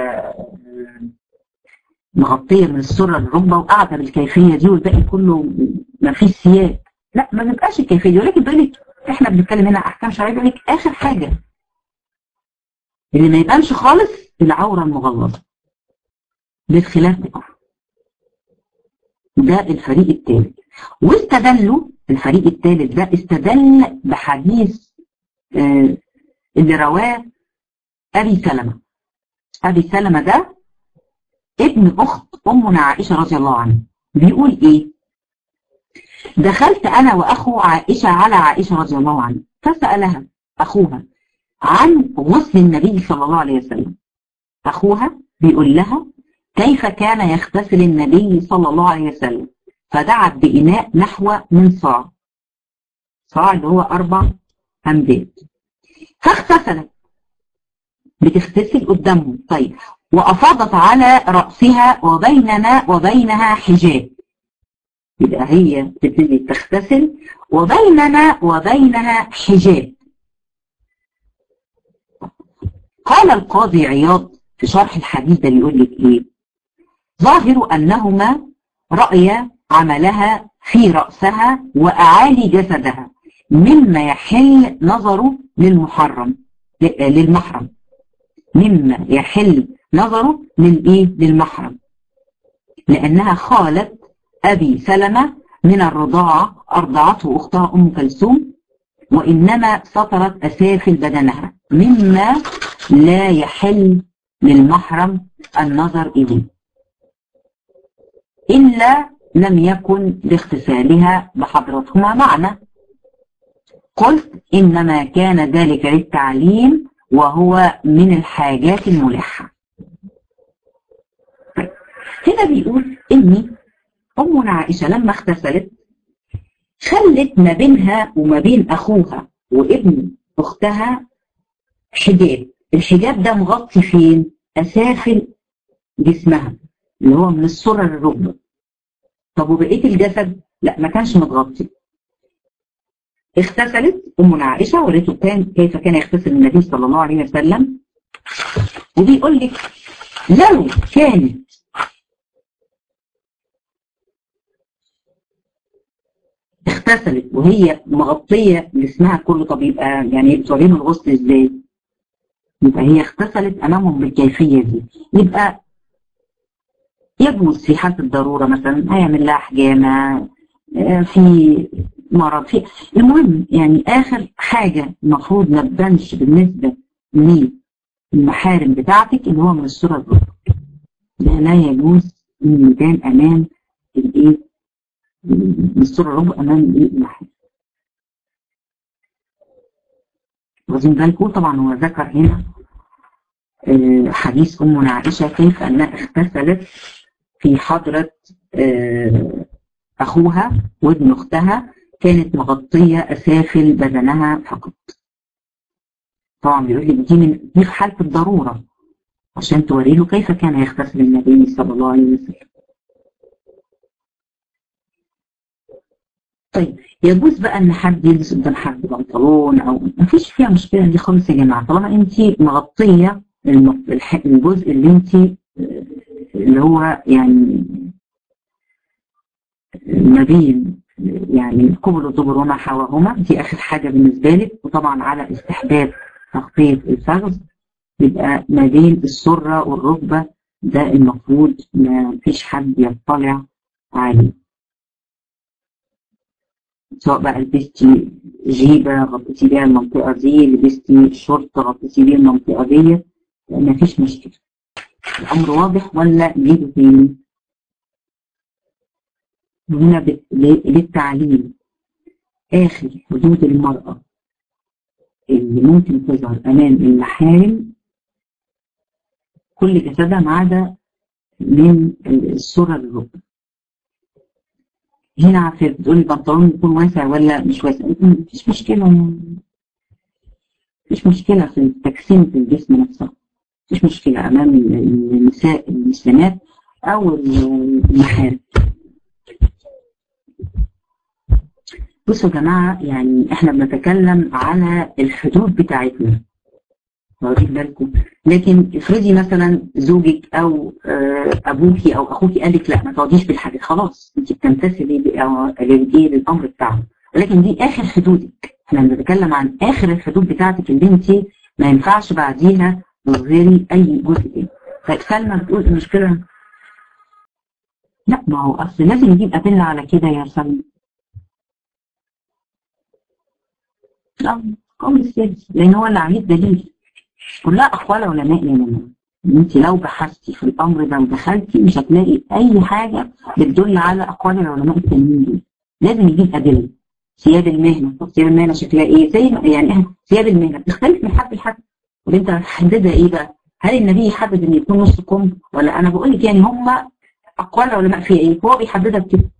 مغطيه من السره للركبه وقاعده بالكيفيه دي والباقي كله ما فيش ثياب لا ما بيبقاش الكيفيه دي ولكن بيقول لك احنا بنتكلم هنا احكام شرعيه بيقول لك اخر حاجه اللي ما يبانش خالص العوره المغلظه بالخلاف بقى ده الفريق الثالث واستدلوا الفريق الثالث ده استدل بحديث آه اللي رواه ابي سلمة ابي سلمة ده ابن اخت امنا عائشة رضي الله عنها بيقول ايه دخلت انا واخو عائشة على عائشة رضي الله عنها فسألها اخوها عن غسل النبي صلى الله عليه وسلم اخوها بيقول لها كيف كان يغتسل النبي صلى الله عليه وسلم فدعت بإناء نحو من صاع صاع اللي هو أربع أمداد فاغتسلت بتغتسل قدامهم طيب وأفاضت على رأسها وبيننا وبينها حجاب يبقى هي تبتدي تغتسل وبيننا وبينها حجاب قال القاضي عياض في شرح الحديث ده بيقول لك ايه ظاهر انهما رأيا عملها في رأسها وأعالي جسدها مما يحل نظره للمحرم للمحرم مما يحل نظره للايه للمحرم لأنها خالت أبي سلمة من الرضاعة أرضعته أختها أم كلثوم وإنما سطرت أسافل بدنها مما لا يحل للمحرم النظر إليه إلا لم يكن لاغتسالها بحضرتهما معنا قلت إنما كان ذلك للتعليم وهو من الحاجات الملحة هنا بيقول إني أمنا عائشة لما اغتسلت خلت ما بينها وما بين أخوها وابن أختها حجاب الحجاب ده مغطي فين؟ أسافل جسمها اللي هو من السرة للركبة طب وبقية الجسد؟ لا ما كانش متغطي اغتسلت أمنا عائشة وريته كان كيف كان يغتسل النبي صلى الله عليه وسلم وبيقول لك لو كانت اغتسلت وهي مغطية جسمها كله طب يبقى يعني بتوريهم الغسل ازاي؟ يبقى هي اغتسلت امامهم بالكيفية دي يبقى يجوز في حالة الضرورة مثلا هيعمل لها حجامة في مرض في المهم يعني اخر حاجة المفروض ما تبانش بالنسبة للمحارم بتاعتك اللي هو من الصورة الركب ده لا يجوز ان يبان امام الايه الصورة الركب امام المحارم واخدين بالكم طبعا هو ذكر هنا حديث أمنا عائشة كيف أنها اغتسلت في حضرة أخوها وابن أختها كانت مغطية أسافل بدنها فقط طبعا بيقول لك دي من دي في حالة الضرورة عشان توري له كيف كان يغتسل النبي صلى الله عليه وسلم طيب يجوز بقى ان حد يلبس قدام حد بنطلون او مفيش فيها مشكله دي خالص يا جماعه طالما انت مغطيه الجزء اللي انت اللي هو يعني ما بين يعني القبل والدبر وما حواهما دي اخر حاجه بالنسبه لك وطبعا على استحباب تغطيه الفخذ يبقى ما بين السره والركبه ده المفروض ما فيش حد يطلع عليه سواء بقى لبستي جيبة غطيتي بيها المنطقة دي لبستي شورت غطيتي بيها المنطقة دي مفيش مشكلة الأمر واضح ولا جيبه تاني هنا للتعليم آخر حدود المرأة اللي ممكن تظهر أمام المحارم كل جسدها ما عدا من الصورة للركبة هنا عفيف بتقول البنطلون يكون واسع ولا مش واسع مفيش مشكلة مفيش مشكلة في تقسيمة الجسم نفسه مفيش مشكلة أمام النساء المسلمات أو المحارم بصوا يا جماعة يعني احنا بنتكلم على الحدود بتاعتنا واخدين بالكم لكن افرضي مثلا زوجك او ابوكي او اخوكي قال لك لا ما تقعديش بالحاجه خلاص انت بتمتثلي للايه للامر بتاعه ولكن دي اخر حدودك احنا بنتكلم عن اخر الحدود بتاعتك اللي انت ما ينفعش بعديها تظهري اي جزء تاني طيب سلمى بتقول المشكله لا ما هو اصل لازم يجيب ادله على كده يا سلمى لا قول السادس لان هو اللي عليه الدليل كلها اقوال علماء يا جماعه انت لو بحثتي في الامر ده ودخلتي مش هتلاقي اي حاجه بتدل على اقوال العلماء التانيين دول لازم يجيب ادله ثياب المهنه طب ثياب المهنه شكلها ايه زي ما يعني ثياب المهنه بتختلف من حد لحد طب انت هتحددها ايه بقى هل النبي يحدد ان يكون نص كم ولا انا بقول لك يعني هم اقوال العلماء فيها ايه هو بيحددها بكده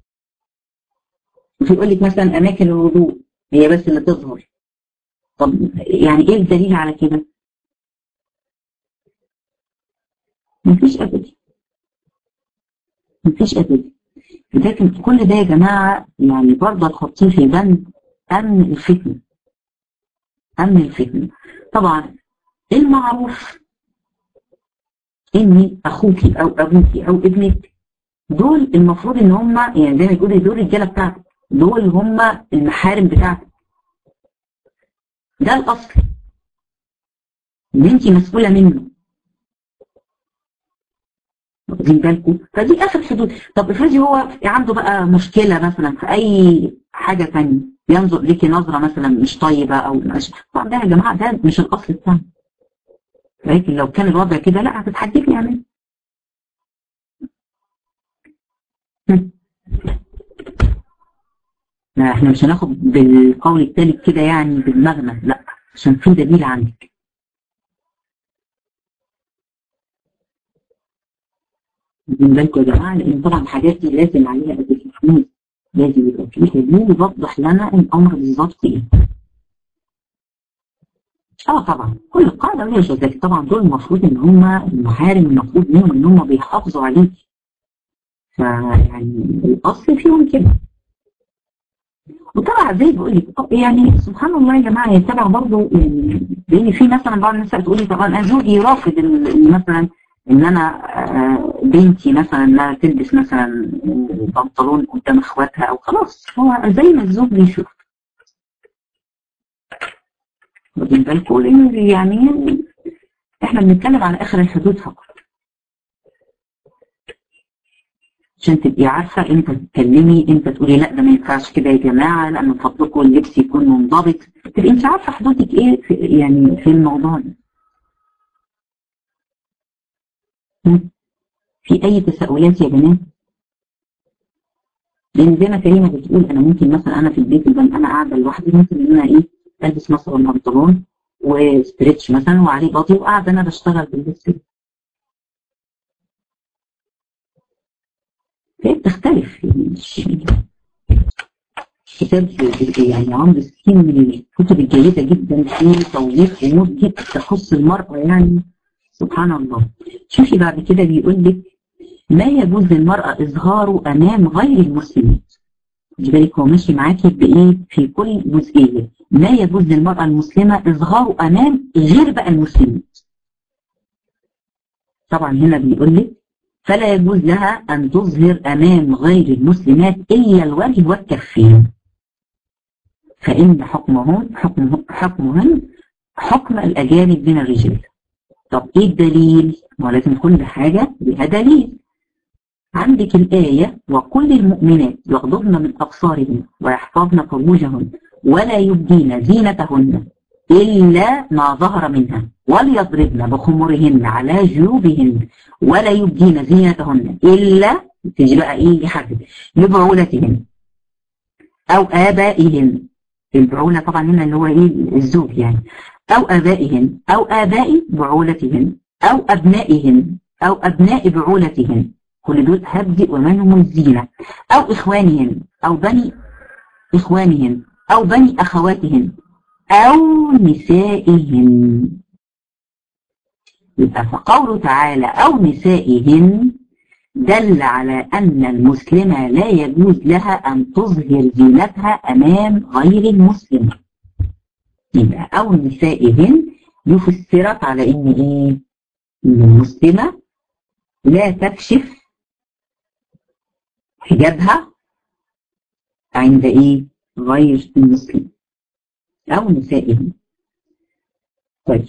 يقول لك مثلا اماكن الوضوء هي بس اللي تظهر طب يعني ايه الدليل على كده مفيش أبدا مفيش أبدا لكن كل ده يا جماعة يعني برضه تحطيه في بند أمن الفتنة أمن الفتنة طبعا المعروف إن أخوك أو أبوك أو ابنك دول المفروض إن هم يعني زي ما يقولوا دول الرجالة بتاعتك دول هم المحارم بتاعتك ده الأصل اللي أنت مسؤولة منه واخدين بالكم فدي اخر حدود طب افرضي هو عنده بقى مشكله مثلا في اي حاجه ثانيه ينظر ليكي نظره مثلا مش طيبه او مش طبعا ده يا جماعه ده مش الاصل بتاعنا لكن لو كان الوضع كده لا هتتحجبي يعني لا احنا مش هناخد بالقول الثالث كده يعني بالمغنى لا عشان في دليل عندك واخدين بالكم يا جماعه لان طبعا الحاجات دي لازم عليها ادله لازم يبقى في دليل يوضح لنا الامر بالظبط ايه اه طبعا كل قاعده وليها شذاذ طبعا دول المفروض ان هم المحارم المفروض منهم ان هم بيحافظوا عليك فيعني الاصل فيهم كده وطبعا زي بقول لك يعني سبحان الله يا جماعه يتبع برضه يعني لان في مثلا بعض الناس تقول لي طبعا انا زوجي رافض مثلا ان انا بنتي مثلا انها تلبس مثلا بنطلون قدام اخواتها او خلاص هو زي ما الزوج بيشوف واخدين بالكم لان يعني احنا بنتكلم على اخر الحدود فقط عشان تبقي عارفه امتى تتكلمي امتى تقولي لا ده ما ينفعش كده يا جماعه لا من فضلكم اللبس يكون منضبط تبقي انت عارفه حدودك ايه في يعني في الموضوع ده في اي تساؤلات يا بنات لان زي ما كريمه بتقول انا ممكن مثلا انا في البيت اذا انا قاعده لوحدي ممكن ان انا ايه البس مثلا بنطلون وستريتش مثلا وعليه باطي وقاعده انا بشتغل باللبس ده فهي بتختلف مش كتاب يعني عمرو سكين من الكتب الجيدة جدا في توضيح أمور جدا تخص المرأة يعني سبحان الله شوفي بعد كده بيقول لك ما يجوز للمرأة إظهاره أمام غير المسلمين خدي بالك هو ماشي معاكي بإيه في كل جزئية ما يجوز للمرأة المسلمة إظهاره أمام غير بقى المسلمين طبعا هنا بيقول لك فلا يجوز لها أن تظهر أمام غير المسلمات إلا الوجه والكفين فإن حكمهم حكم حكمهم حكم الأجانب من الرجال طب إيه الدليل؟ ولازم كل حاجة لها دليل عندك الآية وكل المؤمنات يغضبن من أبصارهن ويحفظن فروجهن ولا يبدين زينتهن إلا ما ظهر منها وليضربن بخمرهن على جيوبهن ولا يبدين زينتهن إلا تجي بقى إيه يحدد لبعولتهن أو آبائهن البعولة طبعا هنا اللي هو إيه الزوج يعني أو آبائهن أو آباء بعولتهن أو أبنائهن أو أبناء بعولتهن كل دول هبدئ ومنهم الزينة أو إخوانهن أو بني إخوانهن أو بني أخواتهن أو نسائهن يبقى فقوله تعالى أو نسائهن دل على أن المسلمة لا يجوز لها أن تظهر زينتها أمام غير المسلم يبقى أو نسائهن يفسرت على إن إيه؟ إن المسلمة لا تكشف حجابها عند إيه؟ غير المسلم أو نسائهم طيب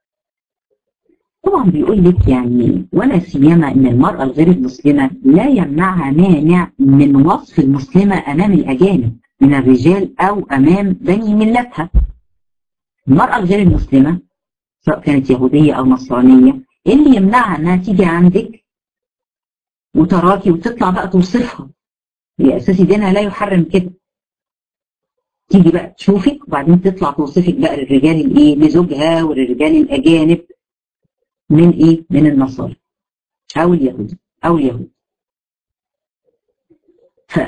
طبعا بيقول لك يعني ولا سيما ان المرأة الغير المسلمة لا يمنعها مانع من وصف المسلمة امام الاجانب من الرجال او امام بني ملتها المرأة الغير المسلمة سواء كانت يهودية او نصرانية ايه اللي يمنعها انها تيجي عندك وتراكي وتطلع بقى توصفها هي اساسي دينها لا يحرم كده تيجي بقى تشوفك وبعدين تطلع توصفك بقى للرجال الايه لزوجها وللرجال الاجانب من ايه من النصارى او اليهود او اليهود ف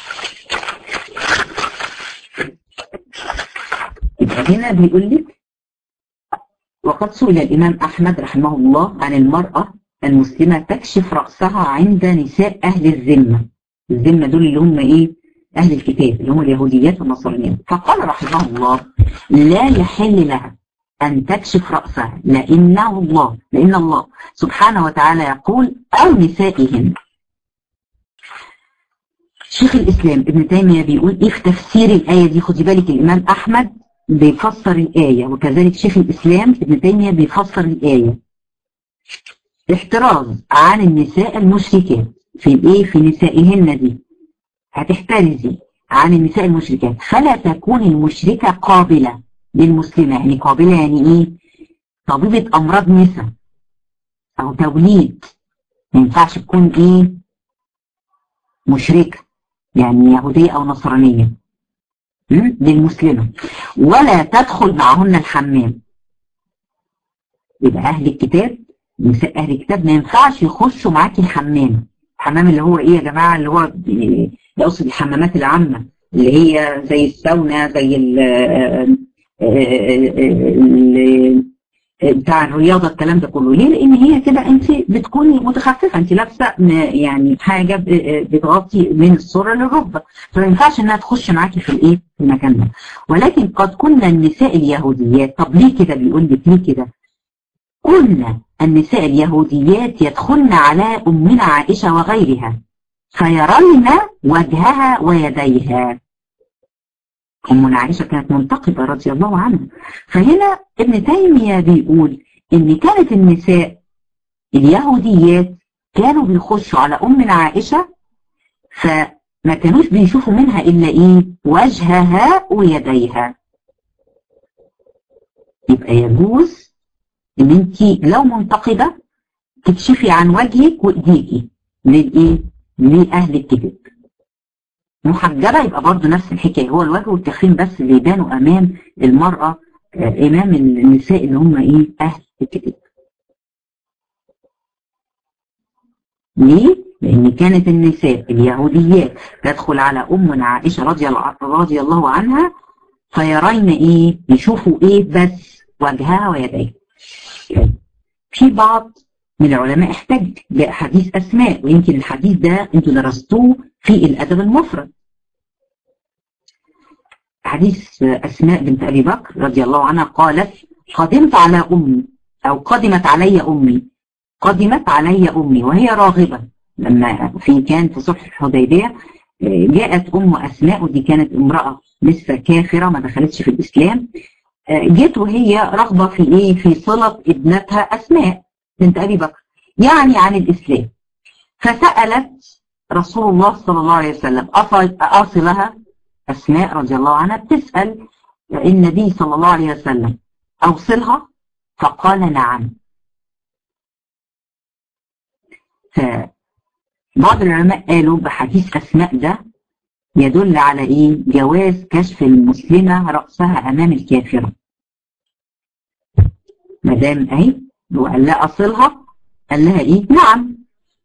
يبقى هنا بيقول لك وقد سئل الامام احمد رحمه الله عن المراه المسلمه تكشف راسها عند نساء اهل الذمه الذمه دول اللي هم ايه أهل الكتاب اللي هم اليهوديات والنصرانيات فقال رحمه الله لا يحل لها أن تكشف رأسها لأنه الله لأن الله سبحانه وتعالى يقول أو نسائهن شيخ الإسلام ابن تيمية بيقول إيه في تفسير الآية دي خدي بالك الإمام أحمد بيفسر الآية وكذلك شيخ الإسلام ابن تيمية بيفسر الآية احتراز عن النساء المشركات في الايه في نسائهن دي هتحترزي عن النساء المشركات فلا تكون المشركة قابلة للمسلمة يعني قابلة يعني ايه طبيبة امراض نساء او توليد ما ينفعش تكون ايه مشركة يعني يهودية او نصرانية للمسلمة ولا تدخل معهن الحمام يبقى اهل الكتاب نساء اهل الكتاب ما ينفعش يخشوا معاكي الحمام الحمام اللي هو ايه يا جماعة اللي هو يقصد الحمامات العامة اللي هي زي الساونا زي ال بتاع الرياضة الكلام ده كله ليه لان هي كده انت بتكوني متخففة انت لابسة يعني حاجة بتغطي من السرة للركبة فما ينفعش انها تخش معاكي في الايه في المكان ده ولكن قد كنا النساء اليهوديات طب ليه كده بيقول لك ليه كده كنا النساء اليهوديات يدخلن على امنا عائشة وغيرها فيرين وجهها ويديها أمنا عائشة كانت منتقبة رضي الله عنها فهنا ابن تيمية بيقول إن كانت النساء اليهوديات كانوا بيخشوا على أمنا عائشة فما كانوش بيشوفوا منها إلا إيه وجهها ويديها يبقى يجوز إن أنت لو منتقبة تكشفي عن وجهك وإيديكي للإيه لأهل الكتاب محجبة يبقى برضه نفس الحكاية هو الوجه والتخفين بس اللي يبانوا أمام المرأة إمام النساء اللي هم إيه أهل الكتاب ليه؟ لأن كانت النساء اليهوديات تدخل على أمنا عائشة رضي الله, رضي الله عنها فيرين إيه؟ يشوفوا إيه بس وجهها ويديها في بعض من العلماء احتج بحديث أسماء ويمكن الحديث ده انتوا درستوه في الأدب المفرد حديث أسماء بنت أبي بكر رضي الله عنها قالت قدمت على أمي أو قدمت علي أمي قدمت علي أمي وهي راغبة لما في كان في صلح الحديبية جاءت أم أسماء ودي كانت امرأة لسه كافرة ما دخلتش في الإسلام جت وهي رغبة في إيه في صلة ابنتها أسماء بنت أبي بكر يعني عن الإسلام فسألت رسول الله صلى الله عليه وسلم أصلها أسماء رضي الله عنها بتسأل النبي صلى الله عليه وسلم أوصلها فقال نعم فبعض العلماء قالوا بحديث أسماء ده يدل على إيه جواز كشف المسلمة رأسها أمام الكافرة ما دام أهي وقال لها أصلها قال لها إيه نعم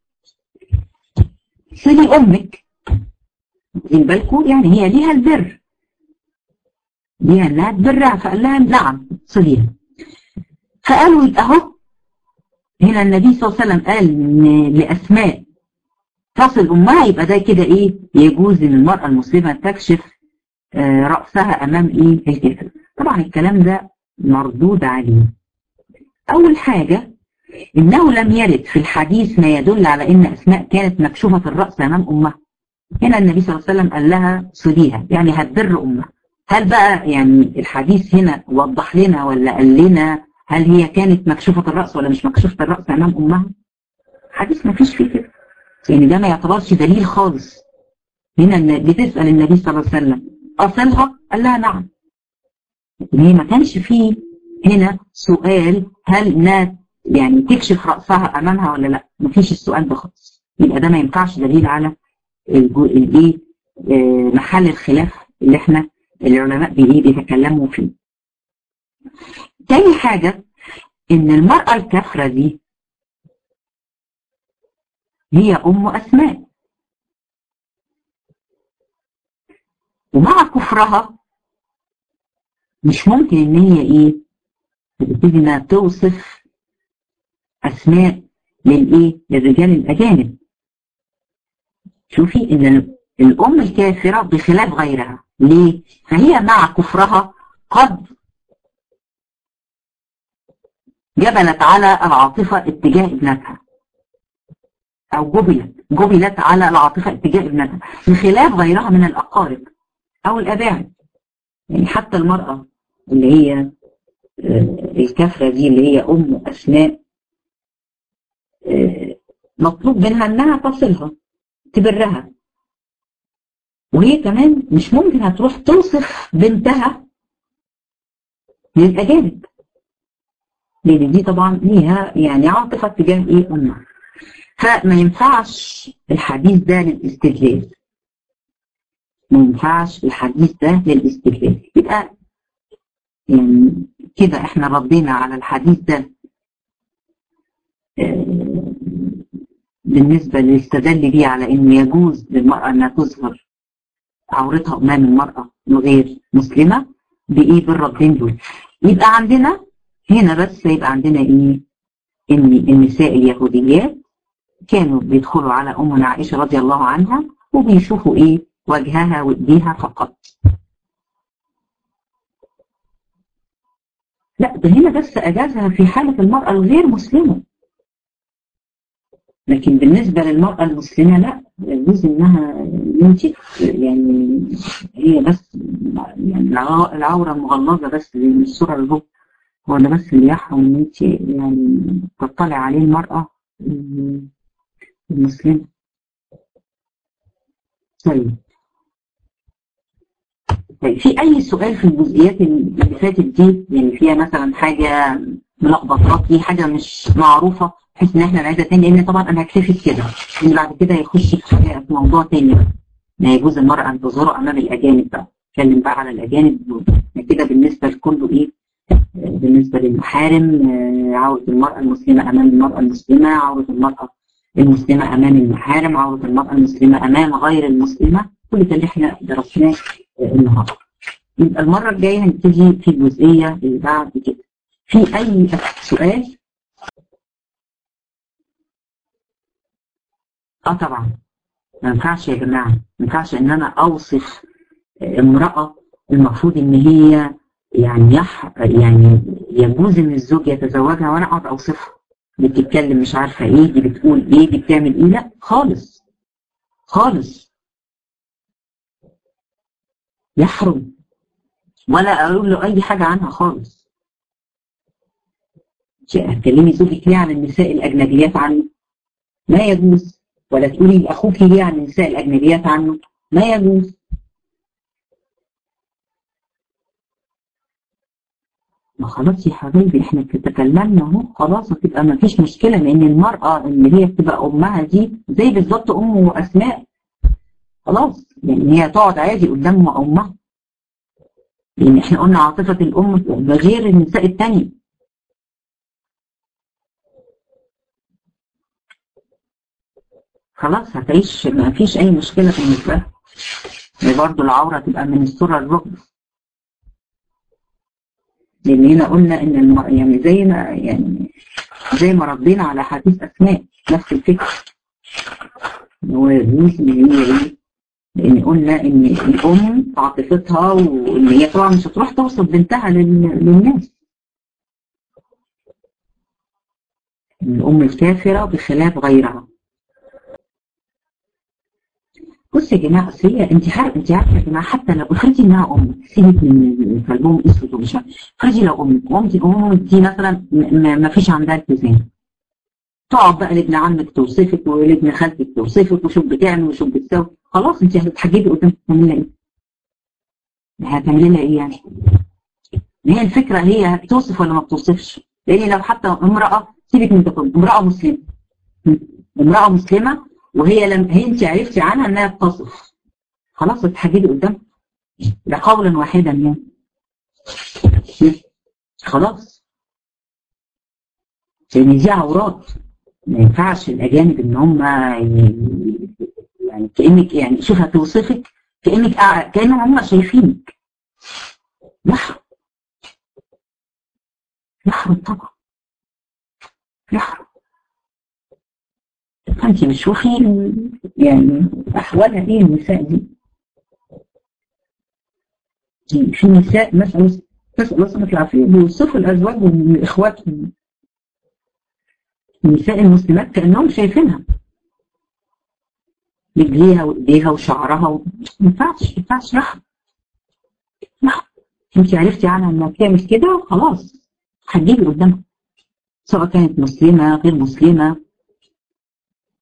صلي أمك واخدين بالكم يعني هي ليها البر ليها انها تبرها فقال لها نعم صليها فقالوا يبقى اهو هنا النبي صلى الله عليه وسلم قال لاسماء تصل امها يبقى ده كده ايه يجوز ان المراه المسلمه تكشف آه راسها امام ايه الكافر طبعا الكلام ده مردود عليه اول حاجه انه لم يرد في الحديث ما يدل على ان اسماء كانت مكشوفه الراس امام امها هنا النبي صلى الله عليه وسلم قال لها صليها يعني هتبر امها هل بقى يعني الحديث هنا وضح لنا ولا قال لنا هل هي كانت مكشوفة الرأس ولا مش مكشوفة الرأس أمام أمها حديث ما فيش فيه كده يعني ده ما يعتبرش دليل خالص هنا بتسأل النبي صلى الله عليه وسلم أصلها قال لها نعم هي ما كانش فيه هنا سؤال هل نات يعني تكشف رأسها أمامها ولا لا ما فيش السؤال ده خالص يبقى ده ما ينفعش دليل على الايه محل الخلاف اللي احنا العلماء بايه بيتكلموا فيه تاني حاجة ان المرأة الكافرة دي هي ام اسماء ومع كفرها مش ممكن ان هي ايه تبتدي انها توصف اسماء للايه للرجال الاجانب شوفي ان الام الكافرة بخلاف غيرها ليه فهي مع كفرها قد جبلت على العاطفة اتجاه ابنتها او جبلت جبلت على العاطفة اتجاه ابنتها بخلاف غيرها من الاقارب او الاباعد يعني حتى المرأة اللي هي الكافرة دي اللي هي ام اسماء مطلوب منها انها تصلها تبرها وهي كمان مش ممكن هتروح توصف بنتها للأجانب لأن دي طبعا ليها يعني عاطفة تجاه إيه أمها فما ينفعش الحديث ده للاستدلال ما ينفعش الحديث ده للاستدلال يبقى يعني كده احنا ردينا على الحديث ده بالنسبة للاستدل بيه على انه يجوز للمرأة انها تظهر عورتها امام المرأة الغير مسلمة بايه بالردين دول يبقى عندنا هنا بس يبقى عندنا ايه ان النساء اليهوديات كانوا بيدخلوا على امنا عائشة رضي الله عنها وبيشوفوا ايه وجهها وايديها فقط لا ده هنا بس اجازها في حالة المرأة الغير مسلمة لكن بالنسبة للمرأة المسلمة لا يجوز انها انت يعني هي بس يعني العورة مغلظة بس من الصورة اللي هو هو ده بس اللي يحرم ان انت يعني تطلع عليه المرأة المسلمة طيب طيب في اي سؤال في الجزئيات اللي فاتت دي يعني فيها مثلا حاجة ملخبطات دي حاجة مش معروفة بحيث ان احنا نعيدها تاني لان طبعا انا هكتفي كده لان بعد كده هيخش في حاجه في موضوع تاني بقى ما يجوز المراه ان تزور امام الاجانب بقى اتكلم بقى على الاجانب كده بالنسبه لكله ايه بالنسبه للمحارم عوره المراه المسلمه امام المراه المسلمه عوره المراه المسلمه امام المحارم عوره المراه المسلمه امام غير المسلمه كل ده اللي احنا درسناه النهارده يبقى المره الجايه هنبتدي في الجزئيه اللي بعد كده في اي سؤال اه طبعا ما ينفعش يا جماعه ما ينفعش ان انا اوصف امراه المفروض ان هي يعني يح يعني يجوز ان الزوج يتزوجها وانا اقعد اوصفها دي بتتكلم مش عارفه ايه دي بتقول ايه دي بتعمل ايه لا خالص خالص يحرم ولا اقول له اي حاجه عنها خالص هتكلمي زوجك ليه عن النساء الاجنبيات عنه ما يجوز ولا تقولي لأخوك ليه عن النساء الأجنبيات عنه ما يجوز ما خلاص يا حبيبي احنا تكلمنا اهو خلاص هتبقى ما فيش مشكله لان المراه اللي هي بتبقى امها دي زي بالظبط ام اسماء خلاص يعني هي تقعد عادي قدام امها لان احنا قلنا عاطفه الام غير النساء التانيه خلاص هتعيش ما فيش اي مشكلة بالنسبة لها برضه العورة تبقى من الصورة الركبة لان هنا قلنا ان الم... يعني زي ما يعني زي ما ردينا على حديث اسماء نفس الفكرة هو يجوز ان هي ايه لان قلنا ان الام عاطفتها وان هي طبعا مش هتروح توصف بنتها لل... للناس الام الكافرة بخلاف غيرها بص يا جماعه اصل هي انت عارفه انت عارفه يا جماعه حتى لو افرضي انها ام سيبك من قلبهم اسود ومش افرضي لو ام امك امك دي مثلا ما فيش عندها التزام تقعد بقى لابن عمك توصفك ولابن خالتك توصفك وشوف بتعمل وشوف بتسوي خلاص انت هتتحجبي قدام تعملي لها ايه؟ هتعملي لها ايه يعني؟ هي الفكره هي بتوصف ولا ما بتوصفش؟ لان لو حتى امراه سيبك من ده كله امراه مسلمه امراه مسلمه وهي لم هي انت عرفتي عنها انها بتصف خلاص اتحجبي قدامها ده قولا واحدا يعني خلاص لان دي عورات ما ينفعش الاجانب ان هم يعني كانك يعني شوف هتوصفك كانك كانهم هم شايفينك يحرم يحرم طبعا يحرم فانت بتشوفي يعني احوالها ايه النساء دي في نساء مثلا نسأل الله سبحانه العافية بيوصفوا الأزواج وإخواتهم النساء المسلمات كأنهم شايفينها رجليها وإيديها وشعرها و... ما ينفعش ما ينفعش لا لا انت عرفتي عنها انها بتعمل كده خلاص هتجيبي قدامها سواء كانت مسلمة غير مسلمة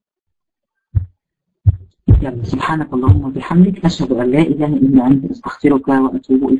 يلا سبحانك اللهم وبحمدك أشهد أن لا إله إلا أنت أستغفرك وأتوب إليك